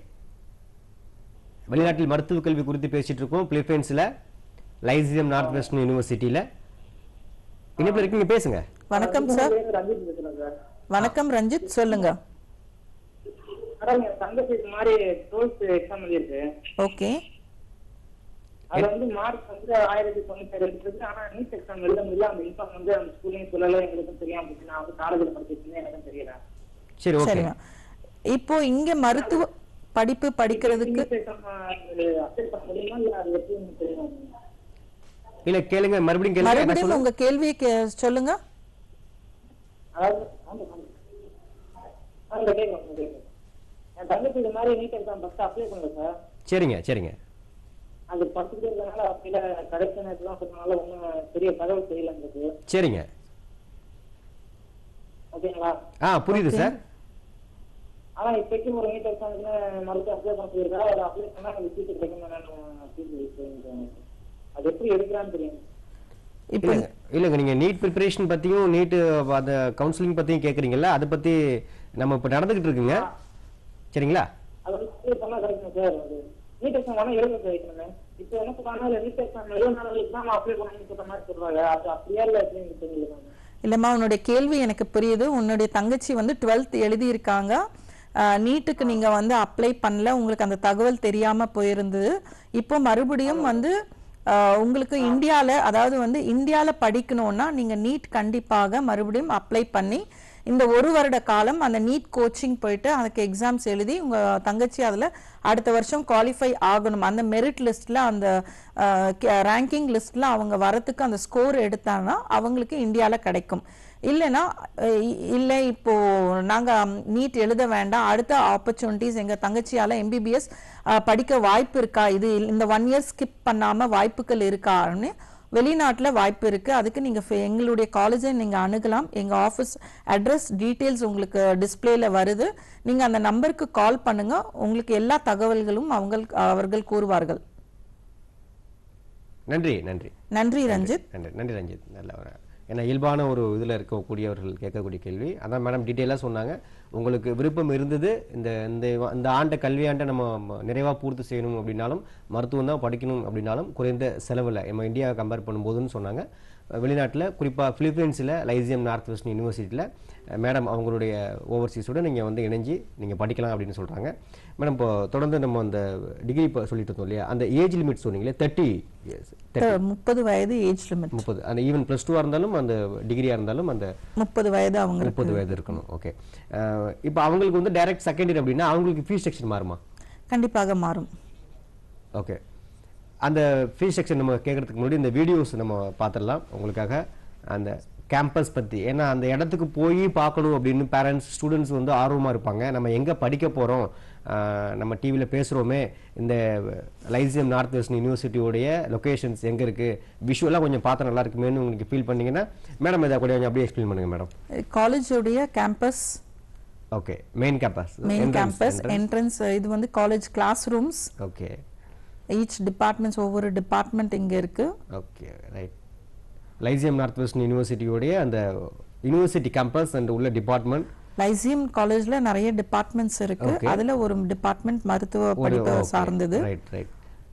வெளிநாட்டில் மருத்துவ கல்வி குறித்து பேசிட்டு இருக்கோம் பிலிப்பைன்ஸ்ல லைசியம் நார்த் வெஸ்டர்ன் யூனிவர்சிட்டியில இனிப்பில் இருக்கீங்க பேசுங்க வணக்கம் சார் ரஞ்சித் பேசுறேன் சார் வணக்கம் ரஞ்சித் சொல்லுங்க மேடம் என் தங்கச்சி இது மாதிரி டுவெல்த் எக்ஸாம் எழுதிருக்கு ஓகே அதுல வந்து மார்க் வந்து ஆயிரத்தி தொண்ணூத்தி எடுத்துருக்கு ஆனா நீட் எக்ஸாம் எழுத முடியல அந்த இன்ஃபார்ம் வந்து அந்த ஸ்கூல்லையும் சொல்லல எங்களுக்கும் தெரியாம போச்சு நான் வந்து காலேஜ்ல படிச்சிட்டு இருந்தேன் எனக்கும் தெரியல சரி ஓகே சரிங்க இப்போ இங்க மருத்துவ படிப்பு படிக்கிறதுக்கு நீட் எக்ஸாம் அப்ளை பண்ண முடியுமா இல்ல அது எப்படி எனக்கு தெரியும் இல்ல கேளுங்க மறுபடியும் கேளுங்க என்ன மறுபடியும் சொல்லுங்க? உங்க கேள்வியை கே- சொல்லுங்க அதாவது ஆமா, ஆமா. ஆ, இந்த கேட்கலாம், இந்த கேட்கலாம். என் தங்கச்சி இது மாதிரி நீட் எக்ஸாம் ஃபர்ஸ்ட் அப்ளை பண்ணல சார் சரிங்க சரிங்க அது படிச்சுட்டே இருந்தனால அப்படில கடைசி நேரத்துல சொன்னனால ஒன்றும் பெரிய தகவல் தெரியல எங்களுக்கு சரிங்க ஓகேங்களா ஆ புரியுது சார் ஆனா இப்போதைக்கு ஒரு நீட் எக்ஸாமுக்கு மறுத்து அப்ளை பண்ண போயிருக்கா அதை அப்ளை பண்ணா எனக்கு சீட்டு கிடைக்கும் நான் அது எப்படி எடுக்கிறான்னு தெரியும் இப்போ இல்லைங்க இல்லைங்க நீங்க நீட் ப்ரிப்பரேஷன் பத்தியும் நீட் அந்த கவுன்சிலிங் பத்தியும் கேக்குறீங்கல்ல அதை பத்தி நம்ம இப்ப நடந்துகிட்டு இருக்குங்க சரிங்களா அதை வந்து clear பண்ணா கிடைக்கும் சார் அது நீட் எக்ஸாம் வேணா எழுத வைக்கணுமே இப்போ என்ன சொல்றாங்க நீட் எக்ஸாம் எழுபது நாள் தான் அப்ளை பண்ணணும்னு சொல்ற மாதிரி சொல்றாங்க அது அப்படியா இல்லை எப்படின்னு தெரியல மேம் இல்லம்மா உன்னுடைய கேள்வி எனக்கு புரியுது உன்னுடைய தங்கச்சி வந்து டுவெல்த் எழுதியிருக்காங்க நீட்டுக்கு நீங்க வந்து அப்ளை பண்ணல உங்களுக்கு அந்த தகவல் தெரியாம போயிருந்தது இப்போ மறுபடியும் வந்து ஆஹ், உங்களுக்கு இந்தியால அதாவது வந்து இந்தியால படிக்கணும்னா நீங்க நீட் கண்டிப்பாக மறுபடியும் அப்ளை பண்ணி இந்த ஒரு வருட காலம் அந்த நீட் கோச்சிங் போயிட்டு அதுக்கு எக்ஸாம்ஸ் எழுதி உங்க தங்கச்சி அதுல அடுத்த வருஷம் குவாலிஃபை ஆகணும் அந்த மெரிட் லிஸ்ட்ல அந்த ரேங்கிங் லிஸ்ட்ல அவங்க வரத்துக்கு அந்த ஸ்கோர் எடுத்தாங்கன்னா அவங்களுக்கு இந்தியால கிடைக்கும் இல்லைன்னா அஹ் இ- இல்லை இப்போ நாங்க நீட் எழுத வேண்டாம் அடுத்த ஆப்பர்ச்சுனிட்டிஸ் எங்க தங்கச்சியால எம்பிபிஎஸ் படிக்க வாய்ப்பு இருக்கா இது இந்த ஒன் இயர் ஸ்கிப் பண்ணாம வாய்ப்புகள் இருக்கான்னு வெளிநாட்டுல வாய்ப்பு இருக்கு அதுக்கு நீங்க ஃபே- எங்களுடைய காலேஜை நீங்க அணுகலாம் எங்க ஆஃபீஸ் அட்ரஸ் டீடைல்ஸ் உங்களுக்கு டிஸ்பிளேல வருது நீங்க அந்த நம்பருக்கு கால் பண்ணுங்க உங்களுக்கு எல்லா தகவல்களும் அவங்க அவர்கள் கூறுவார்கள் நன்றி நன்றி நன்றி ரஞ்சித் நன்றி நன்றி ரஞ்சித் நல்ல ஒரு ஏன்னா இயல்பான ஒரு இதில் இருக்கக்கூடியவர்கள் கேட்கக்கூடிய கேள்வி அதான் மேடம் டீட்டெயிலாக சொன்னாங்க உங்களுக்கு விருப்பம் இருந்தது இந்த இந்த வ- இந்த ஆண்டை கல்வியாண்டை நம்ம ம- நிறைவா பூர்த்தி செய்யணும் அப்படின்னாலும் மருத்துவம் தான் படிக்கணும் அப்படின்னாலும் குறைந்த செலவில் நம்ம இந்தியாவை கம்பேர் பண்ணும்போதுன்னு சொன்னாங்க வெளிநாட்டில் குறிப்பாக பிலிப்பைன்ஸில் லைசியம் நார்த் வெஸ்ட் யூனிவர்சிட்டியில் மேடம் அவங்களுடைய ஓவர்சீஸோட நீங்கள் வந்து இணைஞ்சு நீங்கள் படிக்கலாம் அப்படின்னு சொல்கிறாங்க மேடம் இப்போ தொடர்ந்து நம்ம அந்த டிகிரி இப்போ சொல்லிட்டு இருந்தோம் இல்லையா அந்த ஏஜ் லிமிட் சொன்னீங்களே தேர்ட்டி முப்பது வயது ஏஜ் லிமிட் முப்பது அந்த ஈவன் ப்ளஸ் டூவாக இருந்தாலும் அந்த டிகிரியாக இருந்தாலும் அந்த முப்பது வயது அவங்க முப்பது வயது இருக்கணும் ஓகே இப்போ அவங்களுக்கு வந்து டைரக்ட் செகண்ட் இயர் அப்படின்னா அவங்களுக்கு ஃபீஸ் செக்ஷன் மாறுமா கண்டிப்பாக மாறும் ஓகே அந்த ஃபீஸ் செக்ஷன் நம்ம கேட்கறதுக்கு முன்னாடி இந்த வீடியோஸ் நம்ம பார்த்துடலாம் உங்களுக்காக அந்த கேம்பஸ் பற்றி ஏன்னா அந்த இடத்துக்கு போய் பார்க்கணும் அப்படின்னு பேரண்ட்ஸ் ஸ்டூடெண்ட்ஸ் வந்து ஆர்வமாக இருப்பாங்க நம்ம எங்கே படிக்க போகிறோம் நம்ம டிவியில் பேசுகிறோமே இந்த லைசியம் நார்த் வெஸ்ட் யூனிவர்சிட்டியோடைய லொகேஷன்ஸ் எங்கே இருக்குது விஷுவலாக கொஞ்சம் பார்த்தா நல்லா இருக்குமேன்னு உங்களுக்கு ஃபீல் பண்ணீங்கன்னா மேடம் இதை கூட கொஞ்சம் அப்படியே எக்ஸ்பிளைன் பண்ணுங்கள் மேடம் காலேஜோடைய campus okay main campus main campus entrance இது வந்து college class rooms okay each departments ஒவ்வொரு டிபார்ட்மெண்ட் இங்க இருக்கு okay right Lyceum north West யூனிவர்சிட்டியோடைய அந்த யூனிவர்சிட்டி கேம்பஸ் அண்ட் உள்ள டிபார்ட்மெண்ட் லைசியம் காலேஜ்ல நிறைய டிபார்ட்மெண்ட்ஸ் இருக்கு Okay. அதுல ஒரு டிபார்ட்மெண்ட் மருத்துவ படிப்பு சார்ந்தது ரைட் ரைட்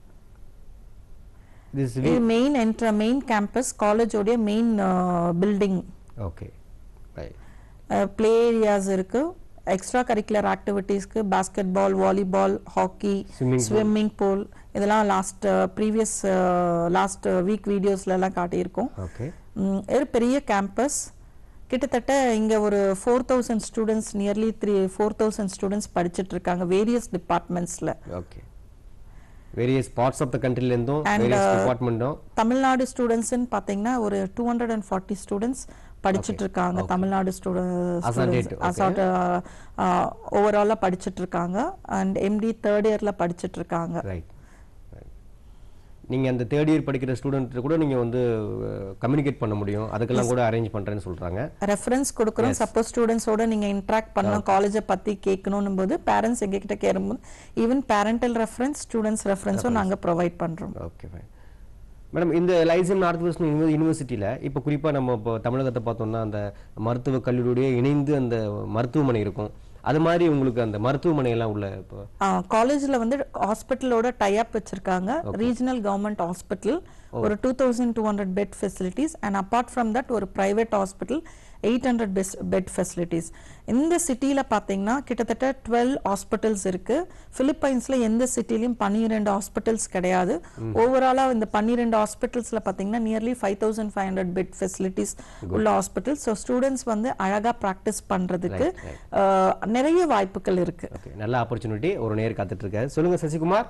திஸ் இது மெயின் என்ட்ர மெயின் கேம்பஸ் காலேஜோடைய main building okay right play areas இருக்கு எக்ஸ்ட்ரா கரிக்குலர் ஆக்டிவிட்டீஸ்க்கு basketball volleyball hockey Swimming pool. Swimming pool இதெல்லாம் லாஸ்ட் ப்ரீவியஸ் லாஸ்ட் வீக் வீடியோஸ்ல எல்லாம் காட்டியிருக்கோம் ஓகே ம், ஒரு பெரிய கேம்பஸ் கிட்டத்தட்ட இங்க ஒரு four thousand students nearly three four thousand students படிச்சிட்டு இருக்காங்க various டிபார்ட்மெண்ட்ஸ்ல okay various parts of the கண்ட்ரிலேருந்தும் And, various uh, டிபார்ட்மெண்ட்டும் Tamil Nadu ஸ்டூடெண்ட்ஸ்னு பார்த்தீங்கன்னா ஒரு two hundred and forty students படிச்சிட்டு இருக்காங்க தமிழ்நாடு Assorted, ஸ்டூடெண்ட்ஸ் ஓவராலாக படிச்சிட்டு இருக்காங்க அண்ட் எம்டி தேர்ட் இயர்ல படிச்சிட்டு இருக்காங்க ரைட் நீங்கள் அந்த தேர்ட் இயர் படிக்கிற ஸ்டூடெண்ட் கூட நீங்கள் வந்து கம்யூனிகேட் பண்ண முடியும் அதுக்கெல்லாம் கூட அரேஞ்ச் பண்ணுறேன்னு சொல்கிறாங்க ரெஃபரன்ஸ் கொடுக்குறோம் சப்போஸ் ஸ்டூடெண்ட்ஸோட நீங்க இன்ட்ராக்ட் பண்ணணும் காலேஜை பத்தி கேட்கணும் போது பேரண்ட்ஸ் எங்ககிட்ட கேட்கும்போது ஈவன் பேரண்டல் ரெஃபரன்ஸ் ஸ்டூடெண்ட்ஸ் ரெஃபரன்ஸும் நாங்க ப்ரொவைட் பண்றோம் ஓகே ஃபைன் மேடம் இந்த லைசன் நார்த் வெஸ்ட் யூனிவர்சிட்டியில் இப்போ குறிப்பாக நம்ம இப்போ தமிழகத்தை பார்த்தோம்னா அந்த மருத்துவக் கல்லூரியோடய இணைந்து அந்த மருத்துவமனை இருக்கும் அது மாதிரி உங்களுக்கு அந்த மருத்துவமனை எல்லாம் உள்ள இப்போ காலேஜ்ல வந்து ஹாஸ்பிட்டலோட டைப் வச்சிருக்காங்க ரீஜனல் கவர்மெண்ட் ஹாஸ்பிட்டல் ஒரு two thousand two hundred bed facilities and apart from that ஒரு private hospital eight hundred bed facilities இந்த சிட்டியில பாத்தீங்கன்னா கிட்டத்தட்ட டுவெல் ஹாஸ்பிட்டல்ஸ் இருக்கு பிலிப்பைன்ஸ்ல எந்த சிட்டிலையும் பன்னிரெண்டு ஹாஸ்பிட்டல்ஸ் கிடையாது ஓவராலா இந்த பன்னிரெண்டு ஹாஸ்பிட்டல்ஸ்ல பாத்தீங்கன்னா nearly five thousand five hundred bed facilities உள்ள ஹாஸ்பிட்டல் ஸோ ஸ்டூடெண்ட்ஸ் வந்து அழகா ப்ராக்டிஸ் பண்றதுக்கு அஹ், நிறைய வாய்ப்புகள் இருக்கு ஓகே நல்ல ஆப்பர்ச்சுனிட்டி ஒரு நேர் காத்துட்டு இருக்காரு சொல்லுங்க சசிகுமார்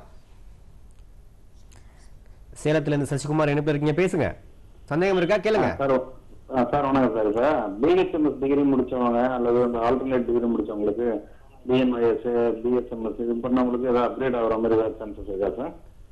சேலத்துல இருந்து சசிகுமார் என்ன பேர் இருக்கீங்க பேசுங்க சந்தேகம் இருக்கா கேளுங்க சார் ஆ, சார் வணக்கம் சார் இப்போ பிஹெச்எம்எஸ் டிகிரி முடிச்சவங்க அல்லது அந்த ஆல்டர்னேட் டிகிரி முடிச்சவங்களுக்கு பிஎம்ஐஎஸ் பிஎஸ்எம்எஸ் இது பண்ணவங்களுக்கு ஏதாவது அப்கிரேட் ஆகிற மாதிரி ஏதாவது சான்சஸ் இருக்கா சார்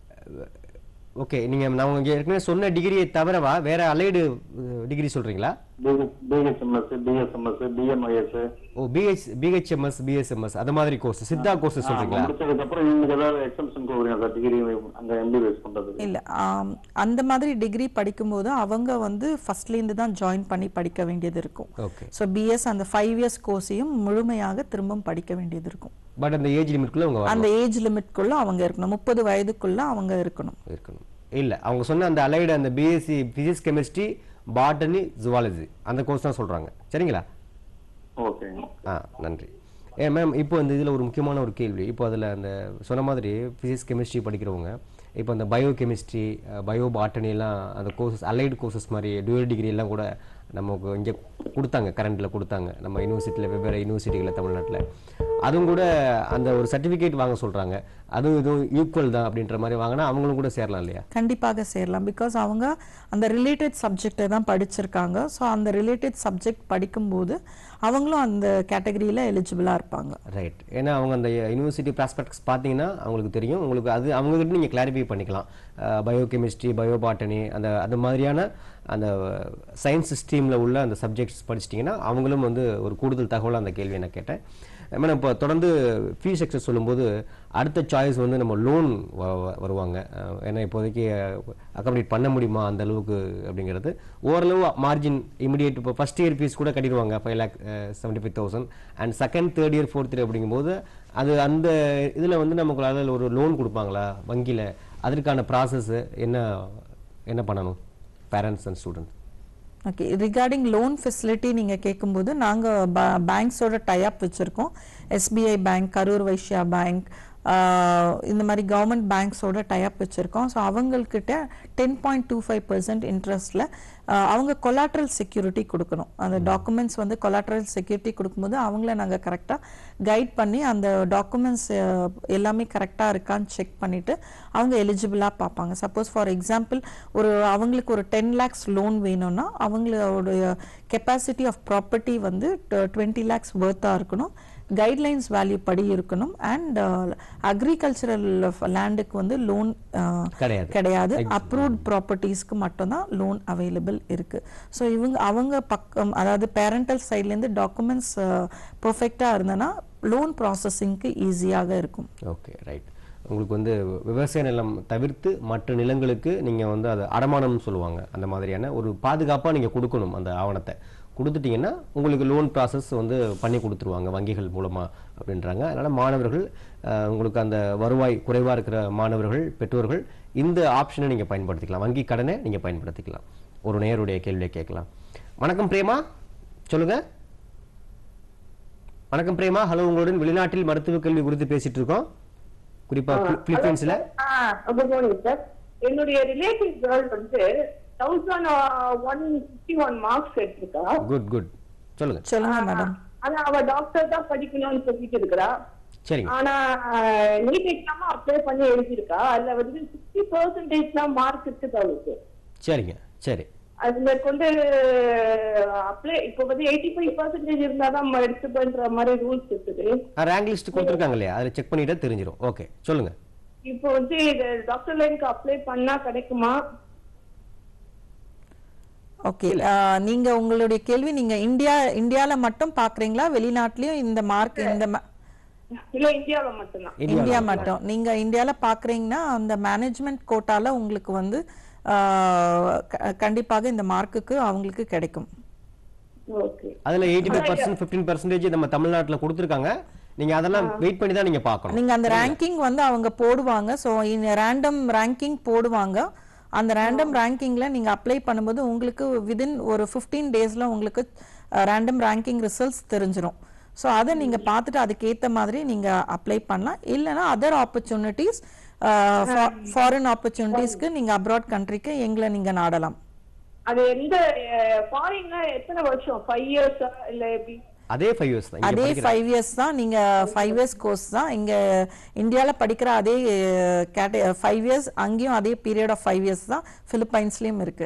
ஓகே நீங்க நான் இங்க ஏற்கனவே சொன்ன டிகிரியை தவிரவா வேற அலைடு டிகிரி சொல்றீங்களா பிஹெச்எம்எஸ் பிஎஸ்எம்எஸ் பிஎம்ஐஎஸ் ஓ பிஹெச் பிஹெச்எம்எஸ் பிஎஸ்எம்எஸ் அது மாதிரி கோர்ஸ் சித்தா கோர்ஸ் சொல்றீங்களா முடிச்சதுக்கு அப்புறம் இவங்களுக்கு ஏதாவது எக்ஸம்ஷன் கொடுக்குறீங்க சார் டிகிரி அங்க எம்பிபிஎஸ் பண்றதுக்கு இல்ல ஆம், அந்த மாதிரி டிகிரி படிக்கும்போது அவங்க வந்து ஃபர்ஸ்ட்ல இருந்து தான் ஜாயின் பண்ணி படிக்க வேண்டியது இருக்கும் ஓகே ஸோ பிஎஸ் அந்த ஃபைவ் இயர்ஸ் கோர்ஸையும் முழுமையாக திரும்பவும் படிக்க வேண்டியது இருக்கும் பட் அந்த ஏஜ் லிமிட்குள்ள அவங்க வரணும் அந்த ஏஜ் லிமிட்குள்ள அவங்க இருக்கணும் முப்பது வயதுக்குள்ள அவங்க இருக்கணும் இருக்கணும் இல்ல அவங்க சொன்ன அந்த அலைடு அந்த BSc physics chemistry botany zoology அந்த கோர்ஸ் தான் சொல்றாங்க சரிங்களா ஓகே ஆ நன்றி ஏ மேம் இப்போ இந்த இதில் ஒரு முக்கியமான ஒரு கேள்வி இப்போ அதில் அந்த சொன்ன மாதிரி ஃபிசிக்ஸ் கெமிஸ்ட்ரி படிக்கிறவங்க இப்போ அந்த பயோ கெமிஸ்ட்ரி பயோ பாட்டனிலாம் அந்த கோர்சஸ் அலைடு கோர்சஸ் மாதிரி டுவல் டிகிரி எல்லாம் கூட நமக்கு இங்கே கொடுத்தாங்க கரண்டில் கொடுத்தாங்க நம்ம யூனிவர்சிட்டியில் வெவ்வேறு யூனிவர்சிட்டிகளில் தமிழ்நாட்டில் அதுவும் கூட அந்த ஒரு சர்டிஃபிகேட் வாங்க சொல்கிறாங்க அதுவும் இதுவும் ஈக்குவல் தான் அப்படின்ற மாதிரி வாங்கினா அவங்களும் கூட சேரலாம் இல்லையா கண்டிப்பாக சேரலாம் பிகாஸ் அவங்க அந்த ரிலேட்டட் சப்ஜெக்டை தான் படிச்சிருக்காங்க ஸோ அந்த ரிலேட்டட் சப்ஜெக்ட் படிக்கும்போது அவங்களும் அந்த கேட்டகரியில் எலிஜிபிளாக இருப்பாங்க ரைட் ஏன்னா அவங்க அந்த யூனிவர்சிட்டி ப்ராஸ்பெக்ட்ஸ் பார்த்தீங்கன்னா அவங்களுக்கு தெரியும் உங்களுக்கு அது அவங்ககிட்ட நீங்கள் கிளாரிஃபை பண்ணிக்கலாம் பயோ கெமிஸ்ட்ரி பயோ பாட்டனி அந்த அந்த மாதிரியான அந்த சயின்ஸ் ஸ்ட்ரீமில் உள்ள அந்த சப்ஜெக்ட்ஸ் படிச்சிட்டிங்கன்னா அவங்களும் வந்து ஒரு கூடுதல் தகவலாக அந்த கேள்வியை நான் கேட்டேன் மேடம் இப்போ தொடர்ந்து ஃபீஸ் ஸ்ட்ரக்சர் சொல்லும்போது அடுத்த சாய்ஸ் வந்து நம்ம லோன் வருவாங்க அஹ், ஏன்னா இப்போதைக்கு அக்காமடேட் பண்ண முடியுமா அந்த அளவுக்கு அப்படிங்கிறது ஓரளவு மார்ஜின் இமிடியேட் இப்போ ஃபஸ்ட் இயர் ஃபீஸ் கூட கட்டிடுவாங்க five lakh seventy five thousand and second third year fourth year அப்படிங்கும்போது அது அந்த இதில் வந்து நமக்கு அதில் ஒரு லோன் கொடுப்பாங்களா வங்கியில் அதற்கான ப்ராசஸ் என்ன என்ன பண்ணணும் parents and students okay regarding loan facility நீங்கள் கேட்கும்போது நாங்கள் பேங்க்ஸோட டைப் வச்சுருக்கோம் SBI bank Karur Vysya bank இந்த மாதிரி கவர்மெண்ட் பேங்க்ஸோட டைப் வச்சுருக்கோம் ஸோ அவங்கக்கிட்ட ten point two five percent இன்ட்ரெஸ்ட்டில் அவங்க கொலாட்ரல் செக்யூரிட்டி கொடுக்கணும் அந்த டாக்குமெண்ட்ஸ் வந்து கொலாட்ரல் செக்யூரிட்டி கொடுக்கும்போது அவங்கள நாங்கள் கரெக்டாக கைட் பண்ணி அந்த டாக்குமெண்ட்ஸ் எல்லாமே கரெக்டாக இருக்கான்னு செக் பண்ணிவிட்டு அவங்க எலிஜிபிளாக பார்ப்பாங்க சப்போஸ் ஃபார் எக்ஸாம்பிள் ஒரு அவங்களுக்கு ஒரு டென் லேக்ஸ் லோன் வேணும்னா அவங்களுடைய கெப்பாசிட்டி ஆஃப் ப்ராப்பர்ட்டி வந்து டுவெண்ட்டி லேக்ஸ் ஒர்த்தாக இருக்கணும் கைட்லைன்ஸ் வேல்யூ படி இருக்கணும் அண்ட் அக்ரிகல்ச்சரல் லேண்டுக்கு வந்து லோன் கிடையாது. கிடையாது அப்ரூவ்ட் ப்ராப்பர்ட்டிஸ்க்கு மட்டும்தான் லோன் அவைலபிள் இருக்கு ஸோ இவங்க அவங்க பக்கம் அதாவது பேரண்டல் சைட்லேருந்து டாக்குமெண்ட்ஸ் பர்ஃபெக்டாக இருந்தனா லோன் ப்ராசஸிங்க்கு ஈஸியாக இருக்கும் ஓகே ரைட் உங்களுக்கு வந்து விவசாய நிலம் தவிர்த்து மற்ற நிலங்களுக்கு நீங்கள் வந்து அதை அடமானம்னு சொல்லுவாங்க அந்த மாதிரியான ஒரு பாதுகாப்பாக நீங்கள் கொடுக்கணும் அந்த ஆவணத்தை கொடுத்துட்டீங்கன்னா உங்களுக்கு லோன் ப்ராசஸ் வந்து பண்ணி கொடுத்துருவாங்க வங்கிகள் மூலமாக அப்படின்றாங்க அதனால் மாணவர்கள் அஹ், உங்களுக்கு அந்த வருவாய் குறைவாக இருக்கிற மாணவர்கள் பெற்றோர்கள் இந்த ஆப்ஷனை நீங்கள் பயன்படுத்திக்கலாம் வங்கி கடனை நீங்கள் பயன்படுத்திக்கலாம் ஒரு நேருடைய கேள்வியை கேட்கலாம் வணக்கம் பிரேமா சொல்லுங்கள் வணக்கம் பிரேமா ஹலோ உங்களுடன் வெளிநாட்டில் மருத்துவ கல்வி குறித்து பேசிட்டு இருக்கோம் குறிப்பா பிலிப்பைன்ஸ்ல குட் மார்னிங் சார் என்னுடைய ரிலேட்டிவ் கேர்ள் வந்து thousand one fifty one marks எடுத்திருக்கா குட் குட் சொல்லுங்க சொல்லுங்க மேடம் ஆனா அவ டாக்டர் தான் படிக்கணும்னு சொல்லிட்டு இருக்கிறா சரிங்க ஆனா நீட் எக்ஸாம் அப்ளை பண்ணி எழுதியிருக்கா அதுல வந்து சிக்ஸ்டி பர்சன்டேஜ் தான் மார்க் இருக்குது அவளுக்கு சரிங்க சரி அதுல கொண்டு அப்ளை இப்போ வந்து எயிட்டி ஃபைவ் பர்சன்டேஜ் இருந்தாதான் நம்ம எடுத்து பண்ற மாதிரி ரூல்ஸ் இருக்குது ரேங்க் லிஸ்ட் கொடுத்துருக்காங்க இல்லையா அதில் செக் பண்ணிட்டா தெரிஞ்சிடும் ஓகே சொல்லுங்க இப்போ வந்து டாக்டர் லைனுக்கு அப்ளை பண்ணா கிடைக்குமா ஓகே நீங்க உங்களுடைய கேள்வி நீங்க இந்தியா இந்தியால மட்டும் பாக்குறீங்களா வெளிநாட்டுலயும் இந்த மார்க் இந்த ma- இல்ல இந்தியாவுல மட்டும்தான் இந்தியா மட்டும் நீங்க இந்தியால பாக்குறீங்கன்னா அந்த மேனேஜ்மெண்ட் கோட்டால உங்களுக்கு வந்து ஆஹ், க- கண்டிப்பாக இந்த மார்க்குக்கு அவங்களுக்கு கிடைக்கும் ஓகே அதில் eighty five percent fifteen percentage நம்ம தமிழ்நாட்டில் கொடுத்துருக்காங்க நீங்க அதெல்லாம் வெயிட் பண்ணி தான் நீங்க பார்க்கணும் நீங்க அந்த ரேங்கிங் வந்து அவங்க போடுவாங்க ஸோ ரேண்டம் ரேங்கிங் போடுவாங்க அந்த ரேண்டம் ரேங்கிங்ல நீங்க அப்ளை பண்ணும்போது உங்களுக்கு விதின் ஒரு ஃபிஃப்டீன் டேஸ்ல உங்களுக்கு ரேண்டம் ரேங்கிங் ரிசல்ட்ஸ் தெரிஞ்சிரும் ஸோ அதை நீங்க பார்த்துட்டு அதுக்கேத்த மாதிரி நீங்க அப்ளை பண்ணலாம் இல்லைன்னா அதர் ஆப்பர்ச்சுனிட்டிஸ் ஃபாரின் ஆப்பர்ச்சுனிட்டிஸ்க்கு நீங்க அப்ராட் கண்ட்ரிக்கு எங்களை நீங்க நாடலாம் அது எந்த ஃபாரின்ல எத்தனை வருஷம் ஃபைவ் இயர்ஸ் இல்ல எப்படி அதே ஃபைவ் இயர்ஸ் தான் இங்க அதே படிக்கிற ஃபைவ் இயர்ஸ் தான் நீங்க ஃபைவ் இயர்ஸ் கோர்ஸ் தான் இங்க இந்தியால படிக்கிற அதே கேட்ட ஃபைவ் இயர்ஸ் அங்கேயும் அதே பீரியட் ஆஃப் ஃபைவ் இயர்ஸ் தான் பிலிப்பைன்ஸ்லயும் இருக்கு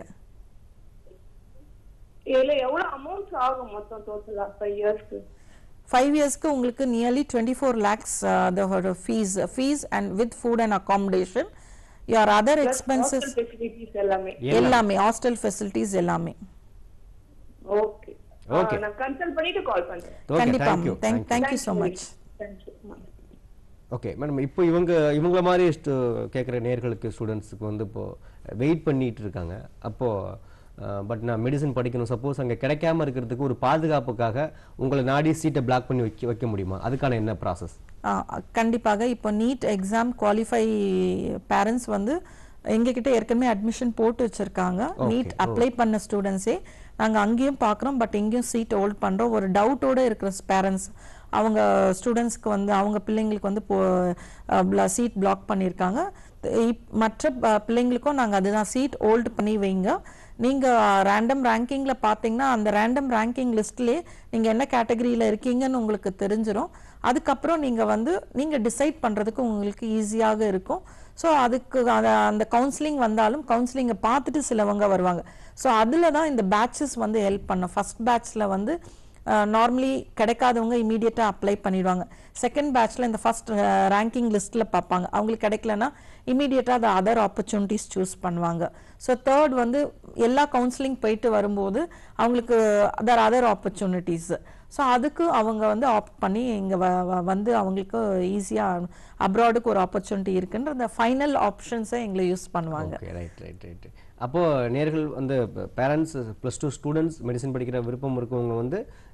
இதுல எவ்வளவு அமௌண்ட் ஆகும் மொத்தம் டோட்டலா ஃபைவ் இயர்ஸ்க்கு ஃபைவ் இயர்ஸ்க்கு உங்களுக்கு nearly twenty four lakhs fees fees and with food and accommodation your other expenses facilities எல்லாமே எல்லாமே ஹாஸ்டல் ஃபெசிலிட்டிஸ் எல்லாமே ஓகே Okay. நான் கன்சல்ட் பண்ணிட்டு கால் பண்றேன் ஓகே கண்டிப்பா thank you thank thank you so much thank you okay madam இப்போ இவங்க இவங்கள மாதிரி கேட்குற நேர்களுக்கு ஸ்டூடெண்ட்ஸுக்கு வந்து இப்போ வெயிட் பண்ணிட்டு இருக்காங்க அப்போ பட் நான் மெடிசன் படிக்கணும் சப்போஸ் அங்கே கிடைக்காம இருக்கிறதுக்கு ஒரு பாதுகாப்புக்காக உங்களை நாடி சீட்டை பிளாக் பண்ணி வைக்க வைக்க முடியுமா அதுக்கான என்ன ப்ராசஸ் ஆ, கண்டிப்பாக இப்போ நீட் எக்ஸாம் குவாலிஃபை பேரண்ட்ஸ் வந்து எங்ககிட்ட ஏற்கனவே அட்மிஷன் போட்டு வச்சிருக்காங்க நீட் அப்ளை பண்ண ஸ்டூடெண்ட்ஸே நாங்கள் அங்கேயும் பார்க்குறோம் பட் இங்கேயும் சீட் ஹோல்ட் பண்ணுறோம் ஒரு டவுட்டோட இருக்கிற பேரண்ட்ஸ் அவங்க ஸ்டூடெண்ட்ஸ்க்கு வந்து அவங்க பிள்ளைங்களுக்கு வந்து சீட் பிளாக் பண்ணியிருக்காங்க இப்- மற்ற ப- பிள்ளைங்களுக்கும் நாங்கள் அதுதான் சீட் ஹோல்ட் பண்ணி வைங்க நீங்கள் ரேண்டம் ரேங்கிங்கில் பார்த்தீங்கன்னா அந்த ரேண்டம் ரேங்கிங் லிஸ்ட்லேயே நீங்கள் என்ன கேட்டகரியில் இருக்கீங்கன்னு உங்களுக்கு தெரிஞ்சிரும் அதுக்கப்புறம் நீங்கள் வந்து நீங்கள் டிசைட் பண்ணுறதுக்கு உங்களுக்கு ஈஸியாக இருக்கும் ஸோ அதுக்கு அத- அந்த கவுன்சிலிங் வந்தாலும் கவுன்சிலிங்கை பார்த்துட்டு சிலவங்க வருவாங்க ஸோ அதில் தான் இந்த பேட்சஸ் வந்து ஹெல்ப் பண்ணும் ஃபர்ஸ்ட் பேட்ச்சில் வந்து நார்மலி கிடைக்காதவங்க இமீடியட்டாக அப்ளை பண்ணிடுவாங்க செகண்ட் பேட்ச்ல இந்த ஃபர்ஸ்ட் ரேங்கிங் லிஸ்ட்டில் பார்ப்பாங்க அவங்களுக்கு கிடைக்கலன்னா இமீடியட்டாக அதை அதர் ஆப்பர்ச்சுனிட்டிஸ் சூஸ் பண்ணுவாங்க ஸோ தேர்ட் வந்து எல்லா கவுன்சிலிங் போயிட்டு வரும்போது அவங்களுக்கு அதர் அதர் ஆப்பர்ச்சுனிட்டிஸ் ஸோ அதுக்கு அவங்க வந்து ஆப்ட் பண்ணி இங்கே வந்து அவங்களுக்கு ஈஸியாக அப்ராடுக்கு ஒரு ஆப்பர்ச்சுனிட்டி இருக்குன்ற அந்த ஃபைனல் ஆப்ஷன்ஸை எங்களை யூஸ் பண்ணுவாங்க ஓகே ரைட் ரைட் ரைட் அப்போ நேர்கள் வந்து parents plus two students medicine படிக்கிற விருப்பம் இருக்கவங்க வந்து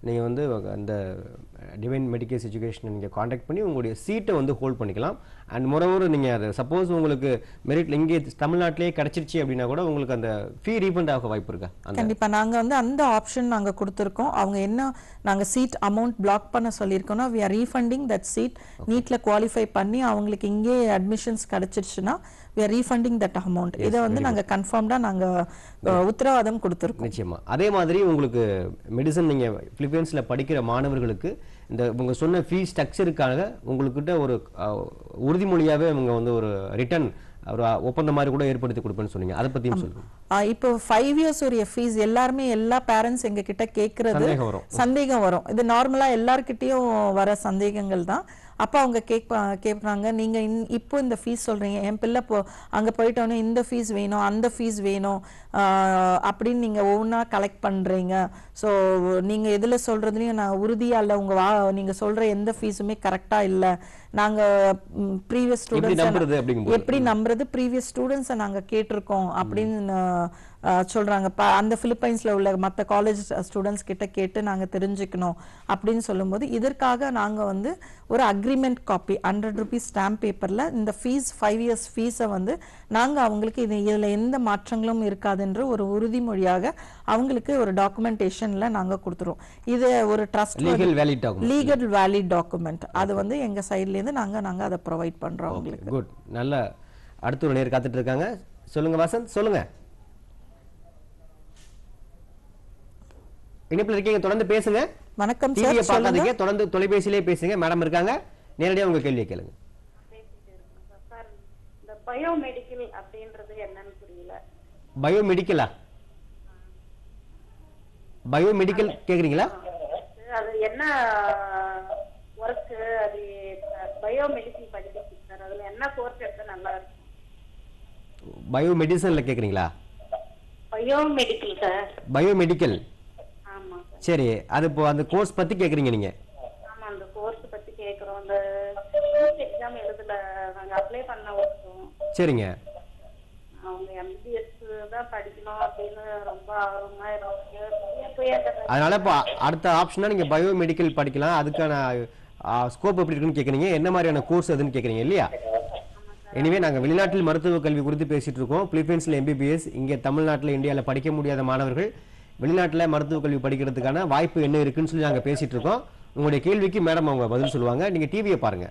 நீங்கள் வந்து அந்த டிவைன் மெடிக்கல்ஸ் எஜுகேஷனை நீங்கள் காண்டாக்ட் பண்ணி உங்களுடைய சீட்டை வந்து ஹோல்ட் பண்ணிக்கலாம் அண்ட் மொரோவர் நீங்கள் அது சப்போஸ் உங்களுக்கு மெரிட்ல இங்கே தமிழ்நாட்டிலேயே கிடச்சிருச்சு அப்படின்னா கூட உங்களுக்கு அந்த ஃபீ ரீஃபண்ட் ஆக வாய்ப்பு இருக்கா அந்த கண்டிப்பா நாங்க வந்து அந்த ஆப்ஷன் நாங்க கொடுத்துருக்கோம் அவங்க என்ன நாங்க சீட் அமௌண்ட் பிளாக் பண்ண சொல்லியிருக்கோம்னா we are refunding that seat நீட்ல குவாலிஃபை பண்ணி அவங்களுக்கு இங்கே அட்மிஷன்ஸ் கிடைச்சிருச்சுன்னா we are refunding that amount இதை வந்து நாங்க கன்ஃபார்ம்டா நாங்க அஹ், உத்தரவாதம் கொடுத்துருக்கோம் நிச்சயமா அதே மாதிரி உங்களுக்கு மெடிசன் நீங்க பிலிப்பைன்ஸ்ல படிக்கிற மாணவர்களுக்கு இந்த உங்க சொன்ன ஃபீ ஸ்ட்ரக்சருக்காக உங்கள்கிட்ட ஒரு அஹ், உறுதிமொழியாவே அவங்க வந்து ஒரு ரிட்டர்ன் ஒரு ஒப்பந்தம் மாதிரி கூட ஏற்படுத்தி கொடுப்பேன்னு சொன்னீங்க அதை பத்தியும் சொல்லுங்க ஆஹ் இப்போ ஃபைவ் இயர்ஸ் உரிய ஃபீஸ் எல்லாருமே எல்லா பேரண்ட்ஸ் எங்க கிட்ட கேக்குறது சந்தேகம் வரும். சந்தேகம் வரும் இது நார்மலா எல்லார்கிட்டயும் வர சந்தேகங்கள் தான் அப்ப அவங்க கேட்பா கேட்குறாங்க நீங்க இன்- இப்போ இந்த ஃபீஸ் சொல்றீங்க என் பிள்ளை போ அங்க போயிட்டோன்னே இந்த ஃபீஸ் வேணும் அந்த ஃபீஸ் வேணும் ஆஹ் அப்படின்னு நீங்க ஒவ்வொன்றா கலெக்ட் பண்றீங்க ஸோ நீங்க எதுல சொல்றதுலயும் நான் உறுதியா இல்ல உங்க வா நீங்க சொல்ற எந்த ஃபீஸுமே கரெக்டா இல்ல நாங்க ப்ரீவியஸ் எப்படி நம்புறது ஸ்டூடெண்ட்ஸ் அப்படிங்கும்போது எப்படி நம்புறது ப்ரீவியஸ் ஸ்டூடெண்ட்ஸை நாங்க கேட்டிருக்கோம் அப்படின்னு அஹ், சொல்றாங்க ப- அந்த பிலிப்பைன்ஸ்ல உள்ள மத்த காலேஜ் ஸ்டூடெண்ட்ஸ் கிட்ட கேட்டு நாங்க தெரிஞ்சுக்கணும் அப்படின்னு சொல்லும்போது இதற்காக நாங்க வந்து ஒரு agreement copy hundred rupees stamp பேப்பர்ல இந்த ஃபீஸ் ஃபைவ் இயர்ஸ் ஃபீஸை வந்து நாங்க அவங்களுக்கு இது இதுல எந்த மாற்றங்களும் இருக்காதுன்ற ஒரு உறுதிமொழியாக அவங்களுக்கு ஒரு டாக்குமெண்டேஷன்ல நாங்க கொடுத்துருவோம் இது ஒரு ட்ரஸ்ட் லீகல் வேலிட் ஆகும் லீகல் வேலிட் டாக்குமெண்ட் அது வந்து எங்க சைட்ல இருந்து நாங்க நாங்க அதை ப்ரொவைட் பண்றோம் அவங்களுக்கு குட் நல்ல அடுத்த ஒரு நேர் காத்துட்டு இருக்காங்க சொல்லுங்க வசந்த் சொல்லுங்க இணைப்புல இருக்கீங்க தொடர்ந்து பேசுங்க வணக்கம் டிவியை சார் சொல்லுங்க பார்க்காதீங்க தொடர்ந்து தொலைபேசியிலே பேசுங்க மேடம் இருக்காங்க நேரடியாக உங்க கேள்வியை கேளுங்க பேசிட்டு இருக்கோம் சார். சார் இந்த பயோமெடிக்கல் அப்படின்றது என்னன்னு புரியல பயோமெடிக்கலா பயோமெடிக்கல் கேக்குறீங்களா அது என்ன ஒர்க் அது பயோமெடிக்கல் படிக்கிறது சார் அதுல என்ன கோர்ஸ் எடுத்தா நல்லா இருக்கும் பயோமெடிசன்ல கேக்குறீங்களா பயோமெடிக்கல் சார் பயோமெடிக்கல் ஆமா சார் சரி அது இப்போ அந்த கோர்ஸ் பத்தி கேக்குறீங்க நீங்க ஆமா அந்த கோர்ஸ் பத்தி கேக்குறோம் அந்த எக்ஸாம் எழுதல நாங்க அப்ளை பண்ண வச்சோம் சரிங்க அவங்க எம்பிபிஎஸ் தான் படிக்கணும் அப்படின்னு ரொம்ப ஆர்வமா இருக்கு போய் அந்த அதனால இப்போ அடுத்த ஆப்ஷனா நீங்க பயோமெடிக்கல் படிக்கலாம் அதுக்கான ஸ்கோப் எப்படி இருக்குன்னு கேக்குறீங்க என்ன மாதிரியான கோர்ஸ் அதுன்னு கேக்குறீங்க இல்லையா எனிவே நாங்க வெளிநாட்டில் மருத்துவ கல்வி குறித்து பேசிட்டு இருக்கோம் பிலிப்பைன்ஸ்ல எம்பிபிஎஸ் இங்க தமிழ்நாட்டுல இந்தியால படிக்க முடியாத மாணவர்கள் வெளிநாட்டுல மருத்துவ கல்வி படிக்கிறதுக்கான வாய்ப்பு என்ன இருக்குன்னு சொல்லி நாங்க பேசிட்டு இருக்கோம் உங்களுடைய கேள்விக்கு மேடம் அவங்க பதில் சொல்லுவாங்க நீங்க டிவியை பாருங்க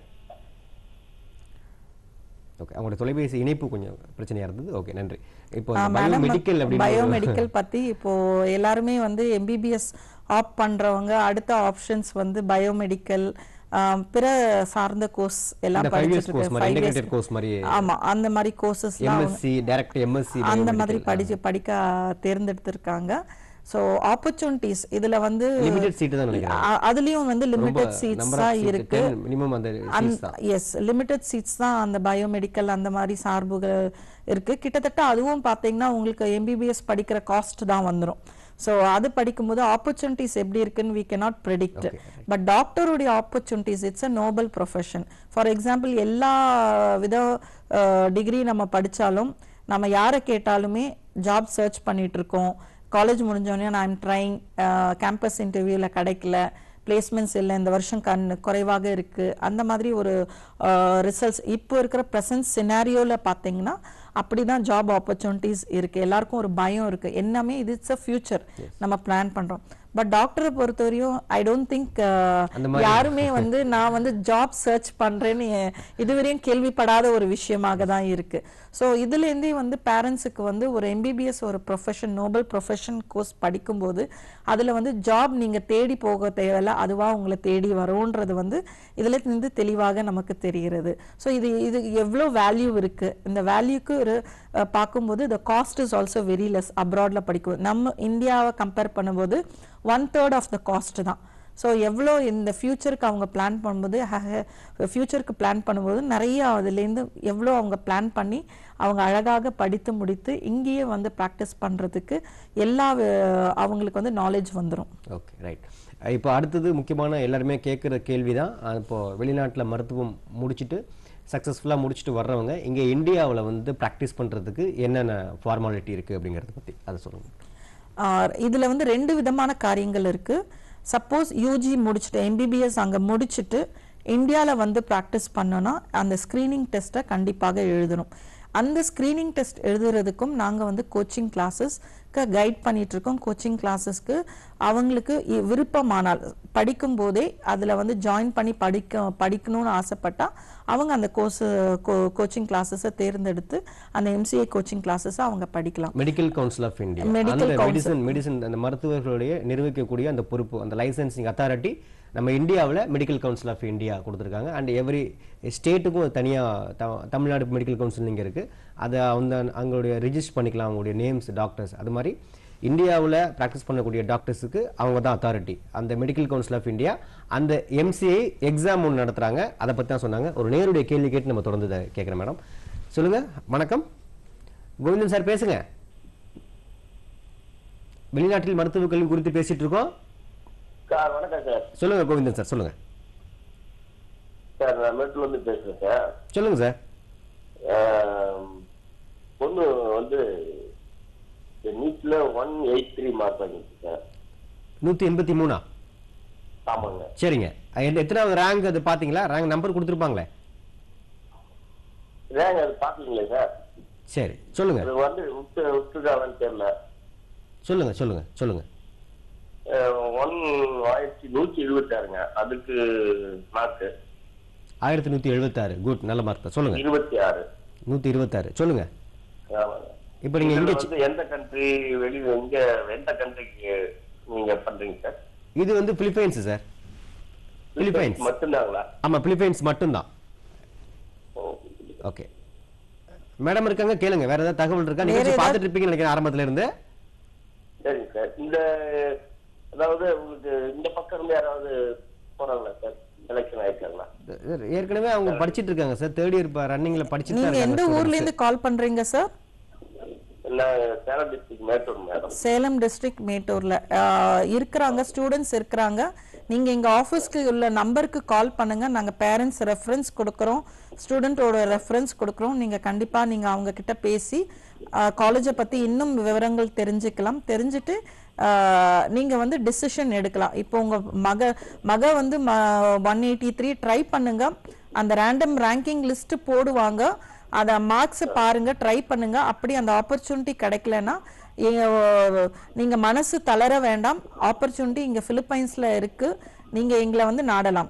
ஓகே அவங்களோட தொலைபேசி இணைப்பு கொஞ்சம் பிரச்சனையா இருந்தது ஓகே நன்றி இப்போ பயோமெடிக்கல் அப்படின்னு பயோமெடிக்கல் பத்தி இப்போ எல்லாருமே வந்து எம்பிபிஎஸ் ஆப் பண்றவங்க அடுத்த ஆப்ஷன்ஸ் வந்து பயோமெடிக்கல் பிற சார்ந்த கோர்ஸ் எல்லாம் இந்த five years படிச்சிட்டு course இருக்க மாதிரி, five years- integrated course மாதிரி. ஆமா அந்த மாதிரி கோர்சஸ்லாம் எம்எஸ்சி டைரக்ட் எம்எஸ்சி அந்த மாதிரி படிச்சு படிக்க தேர்ந்தெடுத்திருக்காங்க ஸோ ஆப்பர்ச்சுனிட்டிஸ் இதுல வந்து லிமிடெட் சீட்டு தான் நினைக்கிறேன் அ- அதுலயும் வந்து லிமிடெட் சீட்ஸ் நம்பர் தான் ஆஃப் இருக்கு மினிமம் அந்த seats தான் எஸ் லிமிடெட் சீட்ஸ் தான் அந்த பயோமெடிக்கல் அந்த மாதிரி சார்புகள் இருக்கு கிட்டத்தட்ட அதுவும் பார்த்தீங்கன்னா உங்களுக்கு எம்பிபிஎஸ் படிக்கிற காஸ்ட் தான் வந்துரும் ஸோ அது படிக்கும்போது ஆப்பர்ச்சுனிட்டிஸ் எப்படி இருக்குன்னு வி cannot predict பட் டாக்டருடைய opportunities it's a noble profession for example எல்லா வித டிகிரி நம்ம படிச்சாலும் நம்ம யாரை கேட்டாலுமே ஜாப் சர்ச் பண்ணிட்டு இருக்கோம் காலேஜ் முடிஞ்சோடனே நான் ட்ரைங் கேம்பஸ் இன்டர்வியூவில் கிடைக்கல பிளேஸ்மெண்ட்ஸ் இல்லை இந்த வருஷம் கண் குறைவாக இருக்கு அந்த மாதிரி ஒரு ரிசல்ட்ஸ் இப்போ இருக்கிற ப்ரெசன்ட் சினாரியோவில் பார்த்தீங்கன்னா அப்படிதான் ஜாப் ஆப்பர்ச்சுனிட்டிஸ் இருக்கு எல்லாருக்கும் ஒரு பயம் இருக்கு எல்லாமே இது இட்ஸ் அ ஃபியூச்சர் நம்ம பிளான் பண்றோம் பட் டாக்டரை பொறுத்தவரையும் ஐ டோன்ட் திங்க் அந்த மாதிரி- யாருமே வந்து நான் வந்து ஜாப் சர்ச் பண்றேன்னு எ- இதுவரையும் கேள்விப்படாத ஒரு விஷயமாக தான் இருக்கு ஸோ இதுலேருந்தே வந்து பேரண்ட்ஸுக்கு வந்து ஒரு எம்பிபிஎஸ் ஒரு ப்ரொஃபஷன் நோபல் ப்ரொஃபஷன் கோர்ஸ் படிக்கும்போது அதில் வந்து ஜாப் நீங்கள் தேடி போக தேவையில்ல அதுவாக உங்களை தேடி வரும்ன்றது வந்து இதுல இருந்து தெளிவாக நமக்கு தெரிகிறது ஸோ இது இது எவ்வளோ வேல்யூ இருக்கு இந்த வேல்யூக்கு ஒரு அஹ், பார்க்கும்போது the cost is also very less அப்ராட்ல படிக்கும் நம்ம இந்தியாவை கம்பேர் பண்ணும்போது one third of the cost தான் ஸோ எவ்வளோ இந்த ஃப்யூச்சருக்கு அவங்க பிளான் பண்ணும்போது ஃப்யூச்சருக்கு பிளான் பண்ணும்போது நிறைய அதுலேருந்து எவ்வளோ அவங்க பிளான் பண்ணி அவங்க அழகாக படித்து முடித்து இங்கேயே வந்து ப்ராக்டிஸ் பண்ணுறதுக்கு எல்லா அஹ், அவங்களுக்கு வந்து நாலேஜ் வந்துடும் ஓகே ரைட் இப்போ அடுத்தது முக்கியமான எல்லாருமே கேட்குற கேள்வி தான் இப்போ வெளிநாட்டில் மருத்துவம் முடிச்சுட்டு சக்ஸஸ்ஃபுல்லாக முடிச்சுட்டு வர்றவங்க இங்கே இந்தியாவில் வந்து ப்ராக்டிஸ் பண்ணுறதுக்கு என்னென்ன ஃபார்மாலிட்டி இருக்குது அப்படிங்கிறத பற்றி அதை சொல்லுங்கள் ஆஹ் இதுல வந்து ரெண்டு விதமான காரியங்கள் இருக்கு சப்போஸ் யூஜி முடிச்சுட்டு எம்பிபிஎஸ் அங்கே முடிச்சுட்டு இந்தியாவில் வந்து ப்ராக்டிஸ் பண்ணோன்னா அந்த ஸ்க்ரீனிங் டெஸ்ட்டை கண்டிப்பாக எழுதணும் அந்த ஸ்க்ரீனிங் டெஸ்ட் எழுதுறதுக்கும் நாங்கள் வந்து கோச்சிங் கிளாஸஸ்க்கு கைட் பண்ணிட்டு இருக்கோம் கோச்சிங் கிளாஸஸ்க்கு அவங்களுக்கு இ- விருப்பமானால் படிக்கும் போதே அதில் வந்து ஜாயின் பண்ணி படிக்க படிக்கணும்னு ஆசைப்பட்டா அவங்க அந்த கோர்ஸ் கோச்சிங் கிளாஸஸை தேர்ந்தெடுத்து அந்த எம்சிஏ கோச்சிங் கிளாஸஸை அவங்க படிக்கலாம் medical council of India Medical அந்த Council. மெடிசன் மெடிசன் அந்த மருத்துவர்களுடைய நிர்வகிக்கக்கூடிய அந்த பொறுப்பு அந்த லைசன்சிங் அத்தாரிட்டி நம்ம இந்தியாவில் மெடிக்கல் கவுன்சில் ஆஃப் இந்தியா கொடுத்துருக்காங்க அண்ட் எவ்ரி ஸ்டேட்டுக்கும் தனியாக தமிழ்நாடு மெடிக்கல் கவுன்சில் இங்கே இருக்குது அதை அந்த அவங்களுடைய ரிஜிஸ்டர் பண்ணிக்கலாம் அவங்களுடைய நேம்ஸ் டாக்டர்ஸ் அது மாதிரி இந்தியாவில் ப்ராக்டிஸ் பண்ணக்கூடிய டாக்டர்ஸுக்கு அவங்க தான் அத்தாரிட்டி அந்த மெடிக்கல் கவுன்சில் ஆஃப் இந்தியா அந்த எம்சிஐ எக்ஸாம் ஒன்று நடத்துகிறாங்க அதை பற்றி தான் சொன்னாங்க ஒரு நேருடைய கேள்வி கேட்டு நம்ம தொடர்ந்து இதை கேட்குறேன் மேடம் சொல்லுங்கள் வணக்கம் கோவிந்தன் சார் பேசுங்க வெளிநாட்டில் மருத்துவ கல்வி குறித்து பேசிட்டு இருக்கோம் சார் வணக்கம் சார் சொல்லுங்க கோவிந்தன் சார் சொல்லுங்க சார் நான் மெட்ல இருந்து பேசுறேன் சார் சொல்லுங்க சார் ஆம், பொண்ணு வந்து நீட்ல ஒன் எயிட் த்ரீ மார்க் வாங்கிருக்கு சார் நூத்தி எண்பத்தி மூணா ஆமாங்க சரிங்க அஹ் எந்த- எத்தனாவது ரேங்க் அது பாத்தீங்களா ரேங்க் நம்பர் கொடுத்துருப்பாங்களே ரேங்க் அது பாக்கலீங்களே சார் சரி சொல்லுங்க அது வந்து விட்டு விட்டுட்டாங்கன்னு தெரியல சொல்லுங்க சொல்லுங்க சொல்லுங்க ஒன் ஆயிரத்தி நூத்தி எழுபத்தாறுங்க அதுக்கு மார்க் ஆயிரத்தி நூத்தி எழுபத்தாறு குட் நல்ல மார்க் தான் சொல்லுங்க இருபத்தி ஆறு நூத்தி இருபத்தாறு சொல்லுங்க ஆமாங்க இப்போ நீங்க இதுல எங்க சி- வந்து எந்த கண்ட்ரி வெளி எங்க எந்த கண்ட்ரிக்கு நீங்க பண்றீங்க சார் இது வந்து பிலிப்பைன்ஸ் சார் பிலிப்பைன்ஸ் மட்டும்தாங்களா ஆமா பிலிப்பைன்ஸ் மட்டும்தான் ஓ. ஓகே மேடம் இருக்காங்க கேளுங்க வேற ஏதாவது தகவல் இருக்கா வேற நீங்க ஏதாவது- பார்த்துட்டு இருப்பீங்க நினைக்கிறேன் ஆரம்பத்துல இருந்து சரிங்க சார் இந்த அதாவது உங்களுக்கு இந்த பக்கம் இருந்து யாராவது போறாங்களா சார் செலக்ஷன் ஆயிருக்காங்களா ஏற்கனவே அவங்க படிச்சிட்டு இருக்காங்க சார் தேர்ட் இயர் ரன்னிங்ல படிச்சிட்டு தான் நீங்க எந்த இருக்காங்க ஊர்ல students. இருந்து கால் பண்றீங்க சார் நான் Salem district Mettur madam Salem district மேட்டூர்ல ஆஹ், இருக்கிறாங்க ஸ்டூடெண்ட்ஸ் இருக்கிறாங்க நீங்க எங்க ஆஃபீஸ்க்கு உள்ள நம்பருக்கு கால் பண்ணுங்க நாங்க பேரண்ட்ஸ் ரெஃபரன்ஸ் கொடுக்குறோம் ஸ்டூடெண்ட்டோட ரெஃபரன்ஸ் கொடுக்குறோம் நீங்க கண்டிப்பா நீங்க அவங்க கிட்ட பேசி காலேஜை பத்தி இன்னும் விவரங்கள் தெரிஞ்சுக்கலாம் தெரிஞ்சுட்டு ஆஹ், நீங்க வந்து டிசிஷன் எடுக்கலாம் இப்போ உங்க மக மக வந்து ஒன் எயிட்டி த்ரீ ட்ரை பண்ணுங்க அந்த ரேண்டம் ரேங்கிங் லிஸ்ட் போடுவாங்க அதை மார்க்ஸ் பாருங்க ட்ரை பண்ணுங்க அப்படி அந்த ஆப்பர்ச்சுனிட்டி கிடைக்கலன்னா எ- நீங்க மனசு தளர வேண்டாம் ஆப்பர்ச்சுனிட்டி இங்க பிலிப்பைன்ஸ்ல இருக்கு நீங்க எங்களை வந்து நாடலாம்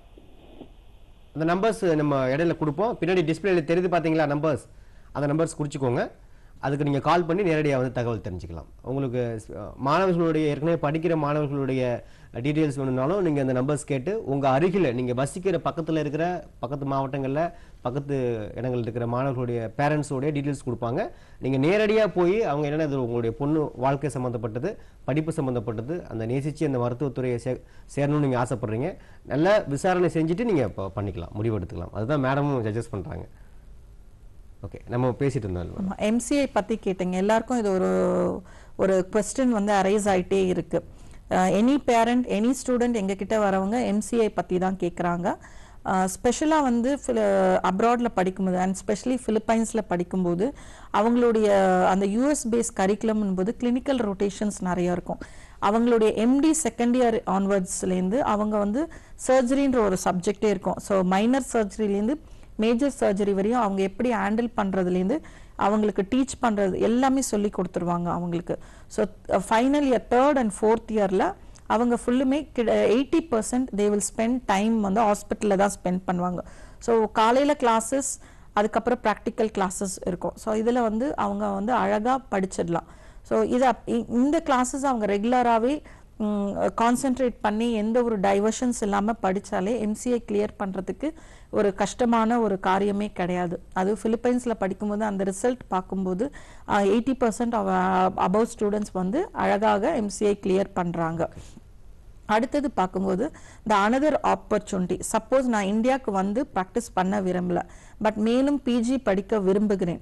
அந்த நம்பர்ஸ் நம்ம இடையில கொடுப்போம் பின்னாடி டிஸ்பிளேல தெரியுது பாத்தீங்களா நம்பர்ஸ் அந்த நம்பர்ஸ் குறிச்சிக்கோங்க அதுக்கு நீங்க கால் பண்ணி நேரடியாக வந்து தகவல் தெரிஞ்சுக்கலாம் உங்களுக்கு அஹ், மாணவர்களுடைய ஏற்கனவே படிக்கிற மாணவர்களுடைய டீட்டெயில்ஸ் வேணும்னாலும் நீங்க அந்த நம்பர்ஸ் கேட்டு உங்க அருகில நீங்க வசிக்கிற பக்கத்துல இருக்கிற பக்கத்து மாவட்டங்கள்ல பக்கத்து இடங்கள்ல இருக்கிற மாணவர்களுடைய பேரண்ட்ஸோடைய டீட்டெயில்ஸ் கொடுப்பாங்க நீங்க நேரடியா போய் அவங்க என்னென்ன இது உங்களுடைய பொண்ணு வாழ்க்கை சம்பந்தப்பட்டது படிப்பு சம்பந்தப்பட்டது அந்த நேசிச்சு அந்த மருத்துவத்துறையை சே சேரணும்னு நீங்க ஆசைப்படுறீங்க நல்லா விசாரணை செஞ்சுட்டு நீங்க இப்போ பண்ணிக்கலாம் முடிவெடுத்துக்கலாம் அதுதான் மேடமும் சஜஸ்ட் பண்றாங்க ஓகே நம்ம பேசிட்டு இருந்தோம் எம்சிஐ பத்தி கேட்டீங்க எல்லாருக்கும் இது ஒரு ஒரு கொஸ்டின் வந்து அரைஸ் ஆயிட்டே இருக்கு எனி பேரண்ட் எனி ஸ்டூடெண்ட் எங்ககிட்ட வரவங்க எம்சிஐ பத்தி தான் கேட்குறாங்க ஸ்பெஷலாக வந்து அப்ராடில் படிக்கும்போது அண்ட் ஸ்பெஷலி ஃபிலிப்பைன்ஸில் படிக்கும்போது அவங்களுடைய அந்த யூஎஸ் பேஸ் கரிக்குலம் போது கிளினிக்கல் ரொட்டேஷன்ஸ் நிறைய இருக்கும் அவங்களுடைய எம்டி செகண்ட் இயர் ஆன்வர்ட்ஸ்லேருந்து அவங்க வந்து சர்ஜரின்ற ஒரு சப்ஜெக்டே இருக்கும் ஸோ மைனர் சர்ஜரிலேருந்து மேஜர் சர்ஜரி வரையும் அவங்க எப்படி ஹேண்டில் பண்ணுறதுலேருந்து அவங்களுக்கு டீச் பண்ணுறது எல்லாமே சொல்லி கொடுத்துருவாங்க அவங்களுக்கு so final year third and fourth இயரில் அவங்க ஃபுல்லுமே eighty percent they will spend time வந்து ஹாஸ்பிட்டலில் தான் ஸ்பெண்ட் பண்ணுவாங்க ஸோ காலையில் கிளாஸஸ் அதுக்கப்புறம் ப்ராக்டிக்கல் கிளாஸஸ் இருக்கும் ஸோ இதில் வந்து அவங்க வந்து அழகாக படிச்சிடலாம் ஸோ இதை இந்த கிளாஸஸ் அவங்க ரெகுலராகவே கான்சென்ட்ரேட் பண்ணி எந்த ஒரு டைவர்ஷன்ஸ் இல்லாமல் படித்தாலே எம்சிஏ கிளியர் பண்ணுறதுக்கு ஒரு கஷ்டமான ஒரு காரியமே கிடையாது அது ஃபிலிப்பைன்ஸில் படிக்கும்போது அந்த ரிசல்ட் பார்க்கும்போது எயிட்டி பர்சன்ட் அபவ் ஸ்டூடெண்ட்ஸ் வந்து அழகாக எம்சிஏ கிளியர் பண்ணுறாங்க அடுத்தது பார்க்கும்போது த அனதர் ஆப்பர்ச்சுனிட்டி சப்போஸ் நான் இந்தியாவுக்கு வந்து ப்ராக்டிஸ் பண்ண விரும்பல பட் மேலும் பிஜி படிக்க விரும்புகிறேன்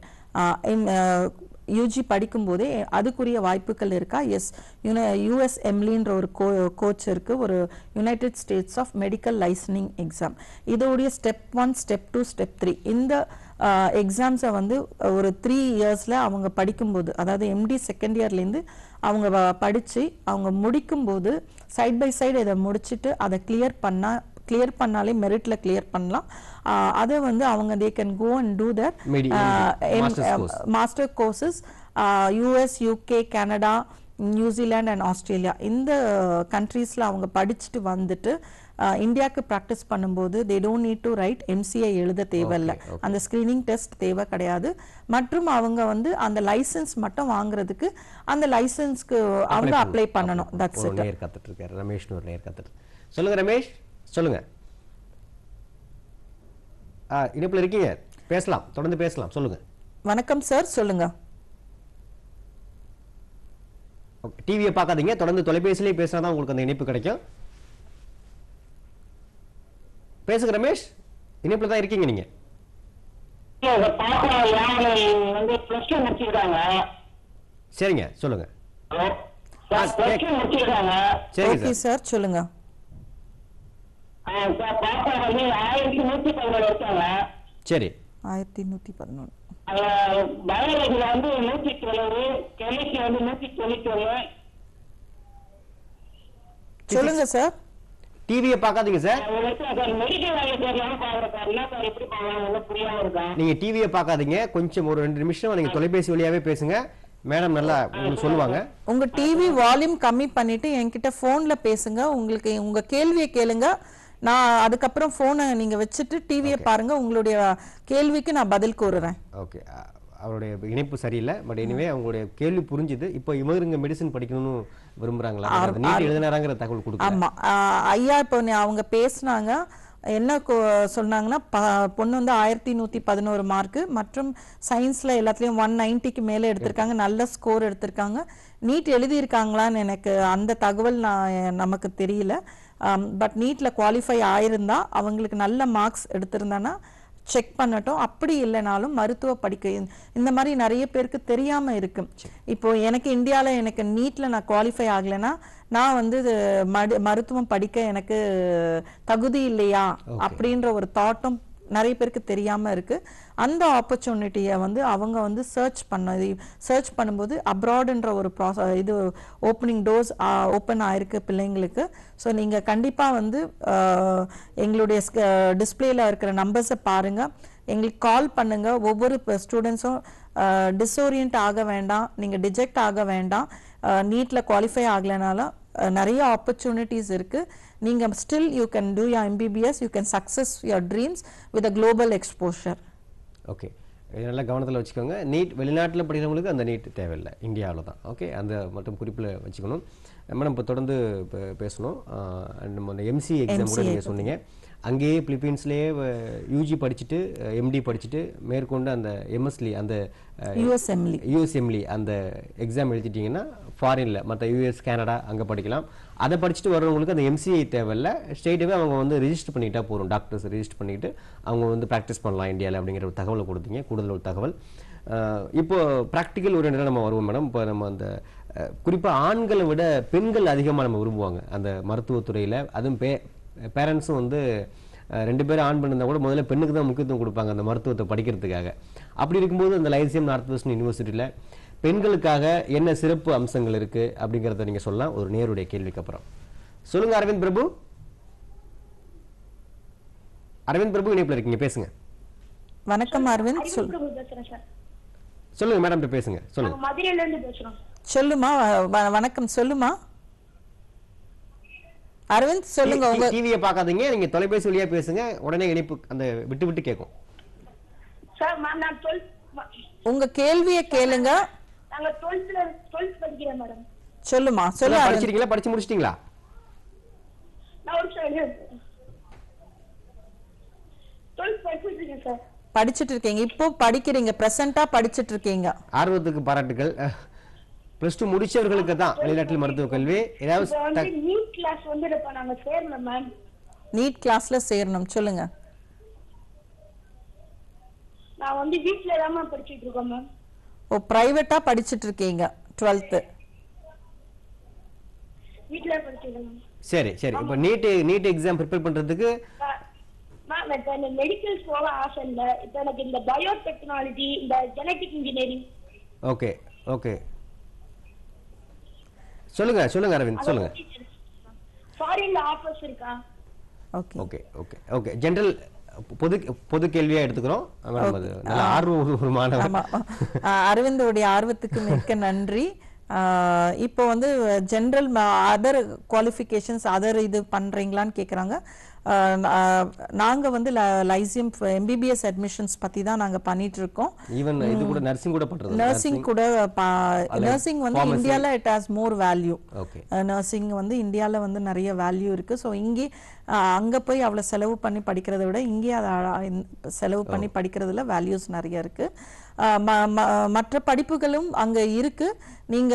யூஜி படிக்கும்போதே அதுக்குரிய வாய்ப்புகள் இருக்கா எஸ் யூன யூஎஸ் எம்லின்ற ஒரு கோ கோச் இருக்கு ஒரு United States of medical licensing exam இதோடைய step one step two step three இந்த எக்ஸாம்ஸை வந்து ஒரு த்ரீ இயர்ஸில் அவங்க படிக்கும்போது அதாவது எம்டி செகண்ட் இயர்லேருந்து அவங்க வ- படிச்சு அவங்க முடிக்கும்போது சைட் பை சைடு இதை முடிச்சுட்டு அதை கிளியர் பண்ணா கிளியர் பண்ணாலே மெரிட்ல கிளியர் பண்ணலாம் ஆஹ் அதை வந்து அவங்க they can go and do their Medi- master's course. Master courses US UK Canada New Zealand and Australia இந்த கண்ட்ரீஸில் அவங்க படிச்சுட்டு வந்துட்டு ஆஹ் இந்தியாவுக்கு ப்ராக்டிஸ் பண்ணும்போது they don't need to write MCI எழுத தேவையில்லை Okay, okay. அந்த ஸ்கிரீனிங் டெஸ்ட் தேவை கிடையாது மற்றும் அவங்க வந்து அந்த லைசென்ஸ் மட்டும் வாங்குறதுக்கு அந்த லைசென்ஸ்க்கு அவங்க அப்ளை பண்ணணும் தட்ஸ் ஒரு இட் நேர் காத்துட்டு இருக்காரு ரமேஷ்னு ஒரு நேர் காத்துட்டு சொல்லுங்க ரமேஷ் சொல்லுங்க ஆ இணைப்புல இருக்கீங்க பேசலாம் தொடர்ந்து பேசலாம் சொல்லுங்க வணக்கம் சார் சொல்லுங்க டிவியை பார்க்காதீங்க தொடர்ந்து தொலைபேசியிலே பேசினா தான் உங்களுக்கு அந்த இணைப்பு கிடைக்கும் பேசுங்க ரமேஷ் இணைப்புல தான் இருக்கீங்க நீங்க பாப்பா யானை வந்து பிளஸ் டூ முடிச்சிருக்காங்க சரிங்க சொல்லுங்க ஹலோ ஆ, பிளஸ் டூ முடிச்சிருக்காங்க சரிங்க ஓகே சார் சார் சொல்லுங்க ஆ, சார் பாப்பா வந்து ஆயிரத்தி நூத்தி பதினேழு இருக்காங்க சரி ஆயிரத்தி நூற்றி பதினொன்று பயாலஜில வந்து நூத்தி தொண்ணூறு கெமிஸ்ட்ரி வந்து நூத்தி தொண்ணூத்தி ஒண்ணு சொல்லுங்க சார் டிவியை பார்க்காதீங்க சார் சார் மெடிக்கல் வேலைக்கு தெரியலாம் பாக்குறேன் சார் என்ன சார் எப்படி பண்ணலாம் ஒன்றும் புரியாம இருக்கேன் நீங்க டிவியை பார்க்காதீங்க கொஞ்சம் ஒரு ரெண்டு நிமிஷம் நீங்க தொலைபேசி வழியாவே பேசுங்க மேடம் நல்லா உங்களுக்கு சொல்லுவாங்க உங்க டிவி வால்யூம் கம்மி பண்ணிட்டு என்கிட்ட போன்ல பேசுங்க உங்களுக்கு உங்க கேள்வியை கேளுங்க நான் அதுக்கப்புறம் போனை நீங்க வச்சுட்டு டிவியை பாருங்க உங்களுடைய கேள்விக்கு நான் பதில் கூறுறேன் ஓகே அவருடைய இணைப்பு சரியில்லை பட் எனிவே அவங்களுடைய கேள்வி புரிஞ்சுது இப்போ இவருங்க மெடிசன் படிக்கணும்னு விரும்புறாங்களா அது நீட் எழுதினாராங்கிற தகவல் கொடுக்கல ஆமா ஆஹ் ஐயா இப்போ நீ- அவங்க பேசுனாங்க என்ன கொ- சொன்னாங்கன்னா ப- பொண்ணு வந்து ஆயிரத்தி நூத்தி பதினோரு மார்க் மற்றும் சயின்ஸ்ல எல்லாத்துலயும் ஒன் நைன்ட்டிக்கு மேல எடுத்திருக்காங்க நல்ல ஸ்கோர் எடுத்திருக்காங்க நீட் எழுதியிருக்காங்களான்னு எனக்கு அந்த தகவல் நான் நமக்கு தெரியல பட் நீட்ல குவாலிஃபை ஆயிருந்தா அவங்களுக்கு நல்ல மார்க்ஸ் எடுத்திருந்தானா செக் பண்ணட்டும் அப்படி இல்லைனாலும் மருத்துவ படிக்க இந்த- இந்த மாதிரி நிறைய பேருக்கு தெரியாம இருக்கு இப்போ எனக்கு இந்தியால எனக்கு நீட்ல நான் குவாலிஃபை ஆகலைன்னா நான் வந்து இது மடு- மருத்துவம் படிக்க எனக்கு தகுதி இல்லையா அப்படின்ற ஒரு தாட்டும் நிறைய பேருக்கு தெரியாம இருக்கு அந்த ஆப்பர்ச்சுனிட்டியை வந்து அவங்க வந்து சர்ச் பண்ண சர்ச் பண்ணும்போது அப்ராட்ன்ற ஒரு ப்ராச இது ஓப்பனிங் டோர்ஸ் ஓப்பன் ஆயிருக்கு பிள்ளைங்களுக்கு ஸோ நீங்க கண்டிப்பா வந்து ஆஹ், எங்களுடைய டிஸ்பிளேல இருக்கிற நம்பர்ஸை பாருங்க எங்களுக்கு கால் பண்ணுங்க ஒவ்வொரு ஸ்டூடெண்ட்ஸும் டிஸ்ஓரியன்ட் ஆக வேண்டாம் நீங்க டிஜெக்ட் ஆக வேண்டாம் நீட்ல குவாலிஃபை ஆகலைனாலும் அஹ், நிறைய ஆப்பர்ச்சுனிட்டிஸ் இருக்கு நீங்க still you can do your MBBS you can success your dreams with a global exposure okay இது நல்லா கவனத்தில் வச்சுக்கோங்க நீட் வெளிநாட்டில் படிக்கிறவங்களுக்கு அந்த நீட் தேவையில்லை இந்தியாவில் தான் ஓகே அந்த மட்டும் குறிப்பில் வச்சுக்கணும் மேடம் இப்போ தொடர்ந்து இப்போ பேசணும் அண்ட் நம்ம அந்த எம்சி எக்ஸாம் கூட நீங்கள் சொன்னீங்க அங்கேயே பிலிப்பீன்ஸ்லேயே யூஜி படிச்சுட்டு எம்டி படிச்சுட்டு மேற்கொண்டு அந்த எம்எஸ்லி அந்த யூஎஸ்எம்லி யூஎஸ்எம்லி அந்த எக்ஸாம் எழுதிட்டீங்கன்னா ஃபாரினில் மற்ற யூஎஸ் கனடா அங்கே படிக்கலாம் அதை படிச்சுட்டு வரவங்களுக்கு அந்த எம்சிஐ தேவையில்ல ஸ்டேட்டாகவே அவங்க வந்து ரிஜிஸ்டர் பண்ணிக்கிட்டா போதும் டாக்டர்ஸ் ரிஜிஸ்டர் பண்ணிக்கிட்டு அவங்க வந்து ப்ராக்டிஸ் பண்ணலாம் இந்தியாவில் அப்படிங்கிற ஒரு தகவலை கொடுத்தீங்க கூடுதல் ஒரு தகவல் அஹ் இப்போ ப்ராக்டிக்கல் ஓரியன்டாக நம்ம வருவோம் மேடம் இப்போ நம்ம அந்த குறிப்பாக ஆண்களை விட பெண்கள் அதிகமாக நம்ம விரும்புவாங்க அந்த மருத்துவத்துறையில் அதுவும் பே பேரண்ட்ஸும் வந்து அஹ் ரெண்டு பேரும் ஆண் பண்ணிருந்தா கூட முதல்ல பெண்ணுக்கு தான் முக்கியத்துவம் கொடுப்பாங்க அந்த மருத்துவத்தை படிக்கிறதுக்காக அப்படி இருக்கும்போது அந்த லைசியம் நார்த் வெஸ்டர்ன் யூனிவர்சிட்டியில் பெண்களுக்காக என்ன சிறப்பு அம்சங்கள் இருக்கு அப்படிங்கிறத நீங்க சொல்லலாம் ஒரு நேருடைய கேள்விக்கு அப்புறம் சொல்லுங்க அரவிந்த் பிரபு அரவிந்த் பிரபு இணைப்புல இருக்கீங்க பேசுங்க வணக்கம் அரவிந்த் சொல் பிரபு பேசுறேன் சார் சொல்லுங்க மேடம் பேசுங்க சொல்லுங்க நாங்க மதுரையில இருந்து பேசுறோம் சொல்லுமா வ- வ- வணக்கம் சொல்லுமா அரவிந்த் சொல்லுங்க உங்க டிவியை பார்க்காதீங்க நீங்க தொலைபேசி வழியா பேசுங்க உடனே இணைப்பு அந்த விட்டு விட்டு கேட்கும் சார் மேம் நான் டுவெல்த் உங்க கேள்வியை கேளுங்க நாங்க டுவெல்த்ல டுவெல்த் படிக்கிறேன் மேடம் சொல்லுமா சொல்லு அரவிந்த் படிச்சிருக்கீங்களா படிச்சு முடிச்சிட்டீங்களா நான் ஒரு சார் டுவெல்த் படிச்சுட்டு இருக்கேன் சார் படிச்சிட்டு இருக்கீங்க இப்போ படிக்கிறீங்க பிரசன்டா படிச்சிட்டு இருக்கீங்க ஆர்வத்துக்கு பாராட்டுகள் பிளஸ் டூ முடிச்சவர்களுக்கு தான் வெளிநாட்டில் மருத்துவ கல்வி ஏதாவது இப்போ வந்து தக்- நீட் கிளாஸ் வந்து இப்ப நாங்க சேரணும் மேம் நீட் கிளாஸ்ல சேரணும் சொல்லுங்க நான் வந்து வீட்ல தான் மேம் படிச்சிட்டு இருக்கோம் மேம் ஓ பிரைவேட்டா படிச்சிட்டு இருக்கீங்க டுவெல்த்து வீட்ல படிச்சிருக்கேன் மேம் சரி சரி இப்போ நீட் நீட் எக்ஸாம் ப்ரிப்பேர் பண்றதுக்கு மேம் இப்ப இந்த மெடிக்கல் போக ஆசை இல்ல இப்ப எனக்கு இந்த பயோடெக்னாலஜி இந்த ஜெனடிக் இன்ஜினியரிங் ஓகே ஓகே சொல்லுங்க சொல்லுங்க அரவிந்த் சொல்லுங்க ஃபாரின்ல ஆஃபர்ஸ் இருக்கா okay okay okay okay general பொது பொது கேள்வியா எடுத்துக்கிறோம் மேடம் அது நல்ல ஆர்வம் ஒரு மாணவர் ஆமா அஹ் அரவிந்தோடைய ஆர்வத்துக்கு மிக்க நன்றி அஹ் இப்போ வந்து ஜென்ரல் அதர் குவாலிஃபிகேஷன்ஸ் அதர் இது பண்றீங்களான்னு கேக்குறாங்க அஹ் நா- நாங்க வந்து லைசியம் எம்பிபிஎஸ் அட்மிஷன்ஸ் பத்தி தான் நாங்க பண்ணிட்டு இருக்கோம் ஈவன் இது கூட நர்சிங் கூட பண்றது நர்சிங் கூட நர்சிங் வந்து pharmacy. இந்தியால it has more value okay nursing வந்து இந்தியால வந்து நிறைய வேல்யூ இருக்கு ஸோ இங்கே அஹ், அங்க போய் அவ்வளவு செலவு பண்ணி படிக்கிறதை விட இங்கே அதை அழ- இந்த செலவு பண்ணி படிக்கிறதுல வேல்யூஸ் நிறைய இருக்கு அஹ், ம- ம- மற்ற படிப்புகளும் அங்க இருக்கு நீங்க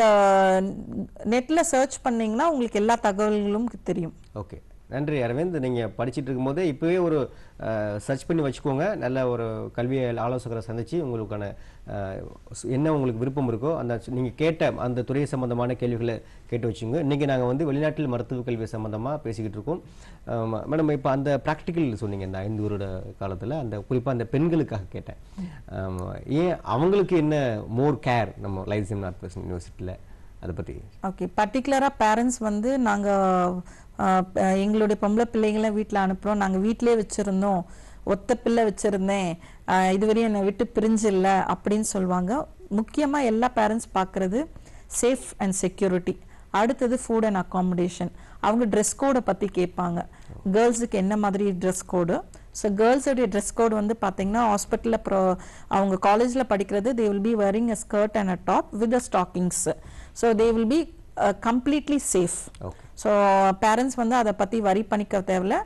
நெட்ல சர்ச் பண்ணீங்கன்னா உங்களுக்கு எல்லா தகவல்களும் தெரியும் ஓகே நன்றி அரவிந்த் நீங்க படிச்சிட்டு இருக்கும்போதே இப்பவே ஒரு சர்ச் பண்ணி வச்சுக்கோங்க நல்ல ஒரு கல்வி ஆலோசகரை சந்திச்சு உங்களுக்கான அஹ், சு- என்ன உங்களுக்கு விருப்பம் இருக்கோ அந்த சு- நீங்க கேட்ட அந்த துறை சம்பந்தமான கேள்விகளை கேட்டு வச்சுங்க இன்னைக்கு நாங்க வந்து வெளிநாட்டில் மருத்துவ கல்வி சம்பந்தமா பேசிக்கிட்டு இருக்கோம் ஆமா, மேடம் இப்போ அந்த ப்ராக்டிக்கல் சொன்னீங்க இந்த ஐந்து வருட காலத்துல அந்த குறிப்பா அந்த பெண்களுக்காக கேட்டேன் ஆமா, ஏன் அவங்களுக்கு என்ன மோர் கேர் நம்ம லைசியம் நார்த் வெஸ்ட் யூனிவர்சிட்டியில் அதை பத்தி ஓகே பர்டிகுலராக பேரண்ட்ஸ் வந்து நாங்கள் எங்களுடைய பொம்பளை பிள்ளைங்களை வீட்டில் அனுப்புகிறோம் நாங்கள் வீட்டிலே வச்சுருந்தோம் ஒத்த பிள்ளை வச்சுருந்தேன் இதுவரையும் என்னை விட்டு பிரிஞ்சு இல்லை அப்படின்னு சொல்லுவாங்க முக்கியமாக எல்லா பேரண்ட்ஸ் பார்க்குறது சேஃப் அண்ட் செக்யூரிட்டி அடுத்தது ஃபுட் அண்ட் அகாமடேஷன் அவங்க ட்ரெஸ் கோடை பற்றி கேட்பாங்க கேர்ள்ஸுக்கு என்ன மாதிரி ட்ரெஸ் கோடு ஸோ கேர்ள்ஸோடைய ட்ரெஸ் கோட் வந்து பார்த்தீங்கன்னா ஹாஸ்பிட்டலில் ப்ரோ அவங்க காலேஜில் படிக்கிறது they will be wearing a skirt and a top with the stockings so they will be completely safe okay so parents வந்து அதை பற்றி வரி பண்ணிக்க தேவையில்ல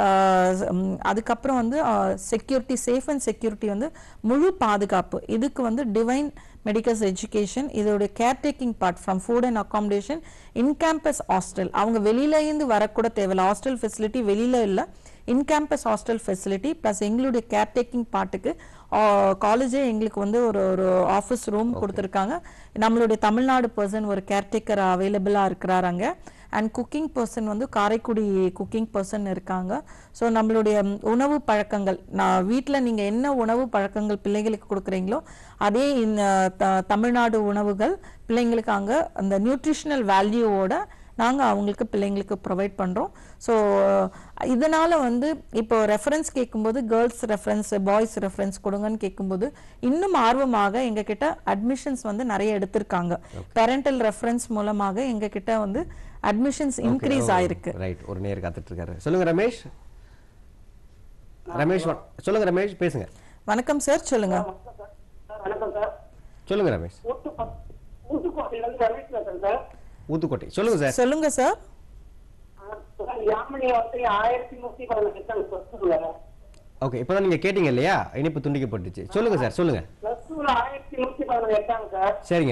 அஹ் உம் அதுக்கப்புறம் வந்து செக்யூரிட்டி சேஃப் அண்ட் செக்யூரிட்டி வந்து முழு பாதுகாப்பு இதுக்கு வந்து டிவைன் மெடிக்கல்ஸ் எஜுகேஷன் இதோடைய caretaking part from food and accommodation in campus hostel அவங்க வெளியில இருந்து வரக்கூட தேவையில்ல ஹாஸ்டல் ஃபெசிலிட்டி வெளியில இல்லை in campus hostel facility plus எங்களுடைய கேர்டேக்கிங் பார்ட்டுக்கு காலேஜே எங்களுக்கு வந்து ஒரு ஒரு ஆஃபீஸ் ரூம் கொடுத்துருக்காங்க நம்மளுடைய தமிழ்நாடு பர்சன் ஒரு கேர்டேக்கர் அவைலபிளாக இருக்கிறார் அங்கே அண்ட் குக்கிங் பர்சன் வந்து காரைக்குடி குக்கிங் பர்சன் இருக்காங்க ஸோ நம்மளுடைய ம், உணவு பழக்கங்கள் நான் வீட்டில் நீங்கள் என்ன உணவு பழக்கங்கள் பிள்ளைங்களுக்கு கொடுக்குறீங்களோ அதே இந்த த- தமிழ்நாடு உணவுகள் பிள்ளைங்களுக்கு அங்கே அந்த நியூட்ரிஷனல் வேல்யூவோட நாங்கள் அவங்களுக்கு பிள்ளைங்களுக்கு ப்ரொவைட் பண்ணுறோம் ஸோ இதனால் வந்து இப்போ ரெஃபரன்ஸ் கேட்கும்போது கேர்ள்ஸ் ரெஃபரன்ஸ் பாய்ஸ் ரெஃபரன்ஸ் கொடுங்கன்னு கேட்கும்போது இன்னும் ஆர்வமாக எங்ககிட்ட அட்மிஷன்ஸ் வந்து நிறைய எடுத்திருக்காங்க பேரண்டல் ரெஃபரன்ஸ் மூலமாக எங்ககிட்ட வந்து அட்மிஷன்ஸ் இன்க்ரீஸ் ஆயிருக்கு ரைட் ஒரு நேர் காத்துட்டு இருக்காரு சொல்லுங்க ரமேஷ் ரமேஷ் வ- சொல்லுங்க ரமேஷ் பேசுங்க வணக்கம் சார் சொல்லுங்க சார் வணக்கம் சார் சொல்லுங்க ரமேஷ் ஊத்து ஊத்துக்கோட்டையில இருந்து ரமேஷ் பேசுறேன் சார் ஊத்துக்கோட்டை சொல்லுங்க சார் சொல்லுங்க சார் சார் யாமினி வந்து ஆயிரத்தி நூத்தி பதினஞ்சு சார் பிளஸ் டூல ஓகே இப்பதான் நீங்க கேட்டீங்க இல்லையா இனிப்பு துண்டிக்கப்பட்டுச்சு சொல்லுங்க சார் சொல்லுங்க பிளஸ் டூல ஆயிரத்தி நூத்தி பதினஞ்சு எட்டாங்க சார் சரிங்க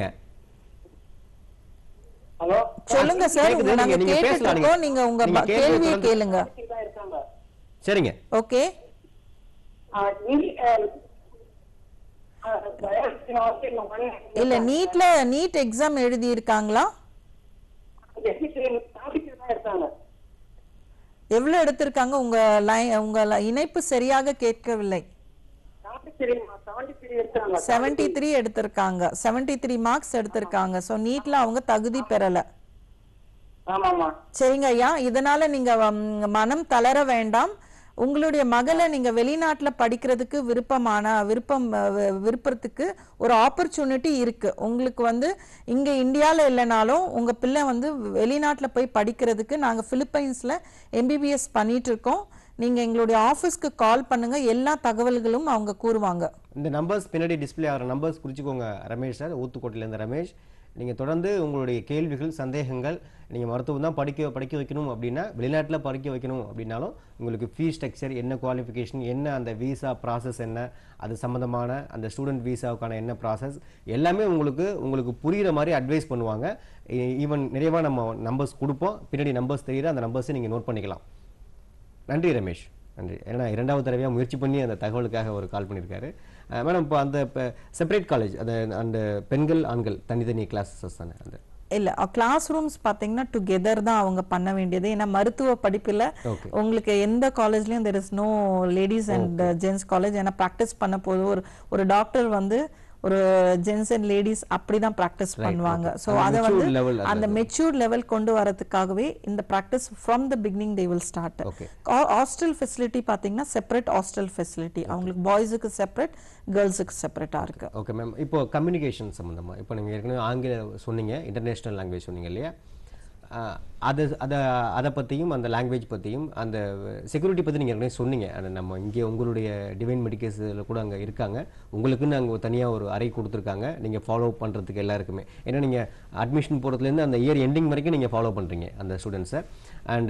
ஹலோ சொல்லுங்க சார் கேக்குது, உங்க நாங்க நீங்க- நீங்க கேட்டுட்டு பேசலாம், இருக்கோம் நீங்க- நீங்க உங்க நீங்க ப- கேள்வியை கேள்வியை தொடர்ந்து- கேளுங்க தான் இருக்காங்க சரிங்க ஓகே ஆ, நீ- அஹ், அஹ், பயாலஜி வந்து இந்த மணி- இல்ல நீட்ல நீட் எக்ஸாம் எழுதி இருக்காங்களா எஸ்எஸ்சி சாதிக்கு தான் இருக்காங்க எவ்வளவு எடுத்திருக்காங்க உங்க லை- உங்க ல- இணைப்பு சரியாக கேட்கவில்லை செவன்டி த்ரீ செவன்டி த்ரீ இருக்காங்க செவன்டி த்ரீ எடுத்திருக்காங்க செவன்டி த்ரீ மார்க்ஸ் எடுத்திருக்காங்க ஸோ நீட்ல அவங்க தகுதி பெறல ஆமாமா சரிங்க ஐயா இதனால நீங்க ம், மனம் தளர வேண்டாம் உங்களுடைய மகளை நீங்க வெளிநாட்டுல படிக்கிறதுக்கு விருப்பமான விருப்பம் அஹ், வி- விருப்பத்துக்கு ஒரு ஆப்பர்ச்சுனிட்டி இருக்கு உங்களுக்கு வந்து இங்க இந்தியால இல்லைனாலும் உங்க பிள்ளை வந்து வெளிநாட்டுல போய் படிக்கிறதுக்கு நாங்க பிலிப்பைன்ஸ்ல எம்பிபிஎஸ் பண்ணிட்டு இருக்கோம் நீங்க எங்களுடைய ஆபீஸ்க்கு கால் பண்ணுங்க எல்லா தகவல்களும் அவங்க கூறுவாங்க இந்த நம்பர்ஸ் பின்னாடி டிஸ்ப்ளே ஆகிற நம்பர்ஸ் குறிச்சிக்கோங்க ரமேஷ் சார் ஊத்துக்கோட்டையிலேருந்து ரமேஷ் நீங்கள் தொடர்ந்து உங்களுடைய கேள்விகள் சந்தேகங்கள் நீங்கள் மருத்துவம் தான் படிக்க படிக்க வைக்கணும் அப்படின்னா வெளிநாட்டில் படிக்க வைக்கணும் அப்படின்னாலும் உங்களுக்கு ஃபீஸ் ஸ்ட்ரக்சர் என்ன குவாலிஃபிகேஷன் என்ன அந்த விசா ப்ராசஸ் என்ன அது சம்மந்தமான அந்த ஸ்டூடெண்ட் விசாவுக்கான என்ன ப்ராசஸ் எல்லாமே உங்களுக்கு உங்களுக்கு புரிகிற மாதிரி அட்வைஸ் பண்ணுவாங்க ஈவன் நிறைவாக நம்ம நம்பர்ஸ் கொடுப்போம் பின்னாடி நம்பர்ஸ் தெரியுற அந்த நம்பர்ஸை நீங்கள் நோட் பண்ணிக்கலாம் நன்றி ரமேஷ் நன்றி ஏன்னா இரண்டாவது தடவையாக முயற்சி பண்ணி அந்த தகவலுக்காக ஒரு கால் பண்ணியிருக்காரு அஹ் மேடம் இப்போ அந்த செப்பரேட் காலேஜ் அந்த அந்த பெண்கள் ஆண்கள் தனித்தனி கிளாஸஸ் தானே அந்த இல்ல கிளாஸ் ரூம்ஸ் பாத்தீங்கன்னா டுகெதர் தான் அவங்க பண்ண வேண்டியது ஏன்னா மருத்துவ படிப்புல Okay. உங்களுக்கு எந்த காலேஜ்லயும் there is no ladies and gents college ஏன்னா ப்ராக்டிஸ் பண்ண போது ஒரு ஒரு டாக்டர் வந்து ஒரு ஜென்ஸ் அண்ட் லேடிஸ் அப்படிதான் ப்ராக்டிஸ் பண்ணுவாங்க ஸோ அந்த அதை mature வந்து level அந்த அந்த மெச்சூர் லெவல் கொண்டு வரதுக்காகவே இந்த practice from the beginning they will start Okay. Hostel facility பார்த்தீங்கன்னா செப்பரேட் ஹாஸ்டல் ஃபெசிலிட்டி அவங்களுக்கு பாய்ஸுக்கு செப்பரேட் கேர்ள்ஸுக்கு செப்பரேட்டாக இருக்கு ஓகே மேம் இப்போ கம்யூனிகேஷன் சம்மந்தமா இப்போ நீங்கள் ஏற்கனவே ஆங்கில சொன்னீங்க இன்டர்நேஷ்னல் லாங்குவேஜ் சொன்னீங்க இல்லையா அஹ், அது அதை அதை பற்றியும் அந்த லாங்குவேஜ் பற்றியும் அந்த செக்யூரிட்டி பற்றி நீங்கள் ஏற்கனவே சொன்னீங்க அது நம்ம இங்கே உங்களுடைய டிவைன் மெடிக்கல்ஸில் கூட அங்கே இருக்காங்க உங்களுக்குன்னு அங்கே தனியாக ஒரு அறை கொடுத்துருக்காங்க நீங்கள் ஃபாலோ பண்ணுறதுக்கு எல்லாருக்குமே ஏன்னா நீங்கள் அட்மிஷன் போகிறதுலேருந்து அந்த இயர் எண்டிங் வரைக்கும் நீங்கள் ஃபாலோ பண்ணுறீங்க அந்த ஸ்டூடெண்ட்ஸை அண்டு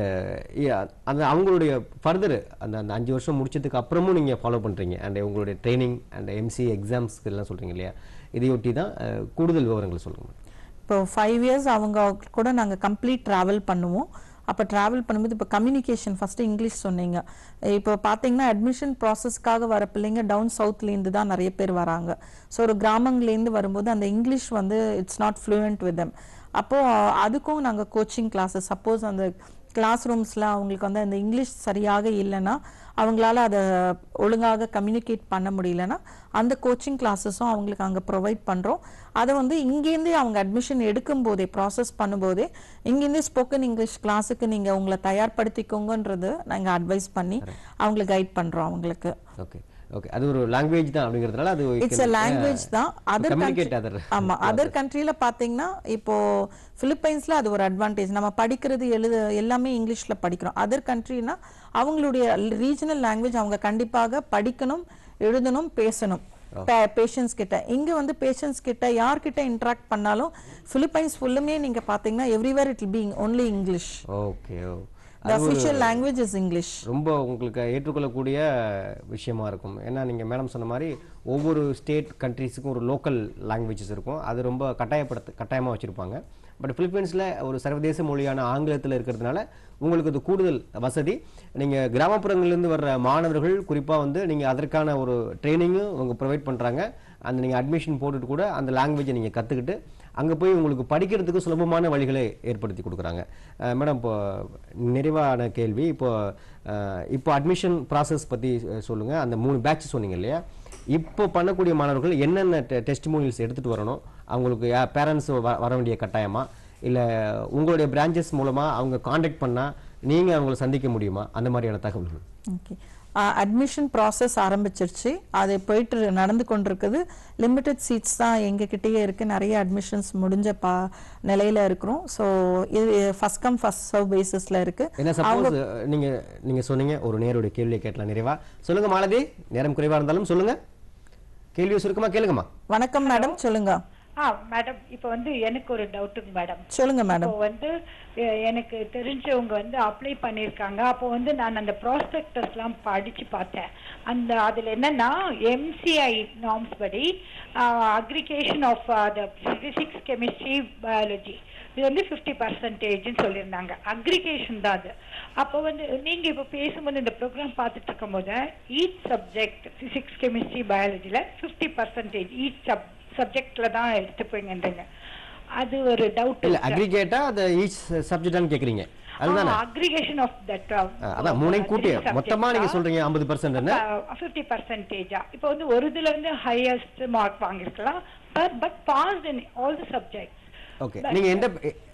அந்த அவங்களுடைய ஃபர்தர் அந்த அந்த அஞ்சு வருஷம் முடிச்சதுக்கு அப்புறமும் நீங்கள் ஃபாலோ பண்ணுறீங்க அண்ட் உங்களுடைய ட்ரைனிங் அண்ட் எம்சி எக்ஸாம்ஸ்க்கு எல்லாம் சொல்கிறீங்க இல்லையா இதையொட்டி தான் அஹ், கூடுதல் விவரங்கள் சொல்லுங்கள் இப்போ ஃபைவ் இயர்ஸ் அவங்க கூட நாங்கள் கம்ப்ளீட் ட்ராவல் பண்ணுவோம் அப்போ ட்ராவல் பண்ணும்போது இப்போ கம்யூனிகேஷன் ஃபஸ்ட்டு இங்கிலீஷ் சொன்னீங்க இப்போ பார்த்தீங்கன்னா அட்மிஷன் ப்ராசஸ்க்காக வர பிள்ளைங்க டவுன் சவுத்லேருந்து தான் நிறைய பேர் வராங்க ஸோ ஒரு கிராமங்கள்லேருந்து வரும்போது அந்த இங்கிலீஷ் வந்து it's not fluent with them அப்போது அதுக்கும் நாங்கள் கோச்சிங் கிளாஸஸ் சப்போஸ் அந்த கிளாஸ் ரூம்ஸில் அவங்களுக்கு வந்து அந்த இங்கிலீஷ் சரியாக இல்லைன்னா அவங்களால அதை ஒழுங்காக கம்யூனிகேட் பண்ண முடியலன்னா அந்த கோச்சிங் கிளாஸஸும் அவங்களுக்கு அங்கே ப்ரொவைட் பண்ணுறோம் அதை வந்து இங்கேருந்தே அவங்க அட்மிஷன் எடுக்கும் போதே ப்ராசஸ் பண்ணும்போதே இங்கேருந்தே ஸ்போக்கன் இங்கிலீஷ் கிளாஸுக்கு நீங்கள் உங்களை தயார்படுத்திக்கோங்கன்றது நாங்கள் அட்வைஸ் பண்ணி அவங்களை கைட் பண்ணுறோம் அவங்களுக்கு ஓகே ஓகே அது ஒரு லாங்குவேஜ் தான் அப்படிங்கிறதுனால அது இட்ஸ் a லாங்குவேஜ் தான் அதர் கம்யூனிகேட் அதர் ஆமா அதர் கண்ட்ரில பாத்தீங்கன்னா இப்போ பிலிப்பைன்ஸ்ல அது ஒரு அட்வான்டேஜ் நம்ம படிக்கிறது எழுத எல்லாமே இங்கிலீஷ்ல படிக்கிறோம் அதர் கண்ட்ரினா அவங்களுடைய ரீஜனல் லாங்குவேஜ் அவங்க கண்டிப்பாக படிக்கணும் எழுதணும் பேசணும் பேஷன்ஸ் கிட்ட இங்க வந்து பேஷன்ஸ் கிட்ட யார்கிட்ட இன்டராக்ட் பண்ணாலும் பிலிப்பைன்ஸ் ஃபுல்லுமே நீங்க பாத்தீங்கன்னா everywhere it be only English okay oh the official language is English ரொம்ப உங்களுக்கு ஏற்றுக்கொள்ளக்கூடிய விஷயமா இருக்கும் ஏன்னா நீங்கள் மேடம் சொன்ன மாதிரி ஒவ்வொரு ஸ்டேட் கண்ட்ரீஸுக்கும் ஒரு லோக்கல் லாங்குவேஜஸ் இருக்கும் அது ரொம்ப கட்டாயப்படுத்த கட்டாயமாக வச்சுருப்பாங்க பட் பிலிப்பைன்ஸில் ஒரு சர்வதேச மொழியான ஆங்கிலத்தில் இருக்கிறதுனால உங்களுக்கு அது கூடுதல் வசதி நீங்கள் கிராமப்புறங்கள்லேருந்து வர்ற மாணவர்கள் குறிப்பாக வந்து நீங்கள் அதற்கான ஒரு ட்ரைனிங்கும் அவங்க ப்ரொவைட் பண்ணுறாங்க அந்த நீங்கள் அட்மிஷன் போட்டுட்டு கூட அந்த லாங்குவேஜை நீங்கள் கற்றுக்கிட்டு அங்கே போய் உங்களுக்கு படிக்கிறதுக்கு சுலபமான வழிகளை ஏற்படுத்தி கொடுக்குறாங்க அஹ் மேடம் இப்போ நிறைவான கேள்வி இப்போ அஹ் இப்போ அட்மிஷன் ப்ராசஸ் பற்றி சொல்லுங்கள் அந்த மூணு பேட்ச் சொன்னீங்க இல்லையா இப்போ பண்ணக்கூடிய மாணவர்கள் என்னென்ன டெஸ்ட் மூவில்ஸ் எடுத்துகிட்டு வரணும் அவங்களுக்கு பேரண்ட்ஸ் வர வேண்டிய கட்டாயமா இல்லை உங்களுடைய பிரான்ச்சஸ் மூலமாக அவங்க காண்டாக்ட் பண்ணால் நீங்கள் அவங்கள சந்திக்க முடியுமா அந்த மாதிரியான தகவல்கள் ஓகே அட்மிஷன் ப்ராசஸ் ஆரம்பிச்சிருச்சு அது போயிட்டு நடந்து கொண்டிருக்குது லிமிட்டட் சீட்ஸ் தான் எங்ககிட்டயே இருக்கு நிறைய அட்மிஷன்ஸ் முடிஞ்ச பா நிலையில இருக்கிறோம் ஸோ இது ஃபர்ஸ்ட் கம் ஃபர்ஸ்ட் சர்வ் பேசிஸ்ல இருக்கு என்ன சப்போஸ் நீங்க நீங்க சொன்னீங்க ஒரு நேருடைய கேள்வியை கேட்கலாம் நிறைவா சொல்லுங்க மாலதி நேரம் குறைவா இருந்தாலும் சொல்லுங்க கேள்வியை சுருக்கமா கேளுங்கம்மா வணக்கம் மேடம் சொல்லுங்க ஆ மேடம் இப்போ வந்து எனக்கு ஒரு டவுட்டுங்க மேடம் சொல்லுங்க மேடம் இப்போ வந்து எ- எனக்கு தெரிஞ்சவங்க வந்து அப்ளை பண்ணியிருக்காங்க அப்போ வந்து நான் அந்த ப்ராஸ்பெக்டஸ்லாம் படிச்சு பார்த்தேன் அந்த அதுல என்னன்னா எம்சிஐ நார்ம்ஸ் படி aggregation of the physics chemistry biology இது வந்து ஃபிஃப்டி பர்சன்டேஜ்னு சொல்லியிருந்தாங்க அக்ரிகேஷன் தான் அது அப்போ வந்து நீங்க இப்போ பேசும்போது இந்த ப்ரோக்ராம் பார்த்துட்டு இருக்கும்போது ஈச் சப்ஜெக்ட் பிசிக்ஸ் கெமிஸ்ட்ரி பயாலஜியில் ஃபிஃப்டி பர்சன்டேஜ் ஈச் சப் சப்ஜெக்ட்ல தான் எடுத்துப்பீங்கன்றீங்க அது ஒரு டவுட் இல்ல அக்ரிகேட்டா அந்த ஈச் சப்ஜெக்டான்னு கேக்குறீங்க அதுதானே அக்ரிகேஷன் ஆஃப் தட் அஹ், அதான் மூணையும் கூட்டி மொத்தமா நீங்க சொல்றீங்க ஐம்பது பர்சன்ட் ஃபிஃப்டி பர்சன்டேஜா இப்போ வந்து ஒரு இதுல இருந்து ஹையஸ்ட் மார்க் வாங்கியிருக்கலாம் but passed in all the subjects okay நீங்க எந்த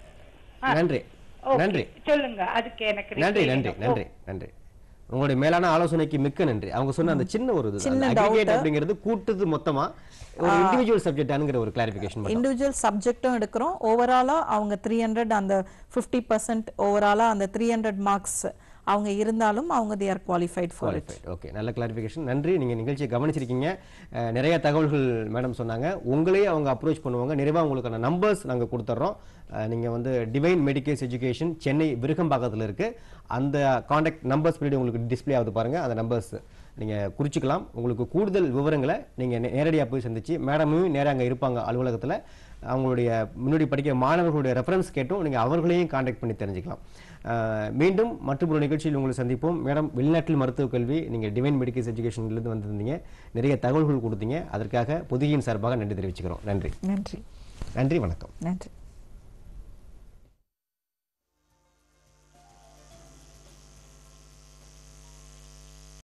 நன்றி நன்றி சொல்லுங்க அதுக்கு எனக்கு நன்றி reply நன்றி வேணும். நன்றி நன்றி உங்களுடைய மேலான ஆலோசனைக்கு மிக்க நன்றி அவங்க சொன்ன அந்த சின்ன ஒரு இது சின்ன அக்ரிகேட் doubt. அப்படிங்கிறது கூட்டுது மொத்தமா ஒரு இண்டிவிஜுவல் சப்ஜெக்டானுங்கிற ஒரு கிளாரிபிகேஷன் இண்டிவிஜுவல் சப்ஜெக்டும் எடுக்கிறோம் ஓவராலா அவங்க த்ரீ ஹண்ட்ரட் அந்த ஃபிஃப்டி பர்சன்ட் ஓவராலா அந்த த்ரீ ஹண்ட்ரட் மார்க்ஸ் அவங்க இருந்தாலும் அவங்க they are qualified for it qualified okay நல்ல கிளாரிஃபிகேஷன் நன்றி நீங்கள் நிகழ்ச்சியை கவனிச்சிருக்கீங்க அஹ், நிறைய தகவல்கள் மேடம் சொன்னாங்க உங்களையே அவங்க அப்ரோச் பண்ணுவாங்க நிறைவாக உங்களுக்கான நம்பர்ஸ் நாங்கள் கொடுத்துட்றோம் நீங்கள் வந்து டிவைன் மெடிக்கல்ஸ் எஜுகேஷன் சென்னை விருகம்பாக்கத்தில் இருக்குது அந்த காண்டாக்ட் நம்பர்ஸ் பின்னாடி உங்களுக்கு டிஸ்ப்ளே ஆகுது பாருங்கள் அந்த நம்பர்ஸ் நீங்கள் குறிச்சிக்கலாம் உங்களுக்கு கூடுதல் விவரங்களை நீங்கள் நேரடியாக போய் சந்திச்சு மேடமும் நேராக அங்கே இருப்பாங்க அலுவலகத்தில் அவங்களுடைய முன்னாடி படிக்கிற மாணவர்களுடைய ரெஃபரன்ஸ் கேட்டும் நீங்கள் அவர்களையும் காண்டாக்ட் பண்ணி தெரிஞ்சுக்கலாம் அஹ், மீண்டும் மற்றொரு நிகழ்ச்சியில் உங்களை சந்திப்போம் மேடம் வெளிநாட்டில் மருத்துவ கல்வி நீங்கள் டிவைன் மெடிக்கல்ஸ் எஜுகேஷன்லேருந்து வந்திருந்தீங்க நிறைய தகவல்கள் கொடுத்தீங்க அதற்காக பொதுகையின் சார்பாக நன்றி தெரிவிச்சுக்கிறோம் நன்றி நன்றி நன்றி வணக்கம் நன்றி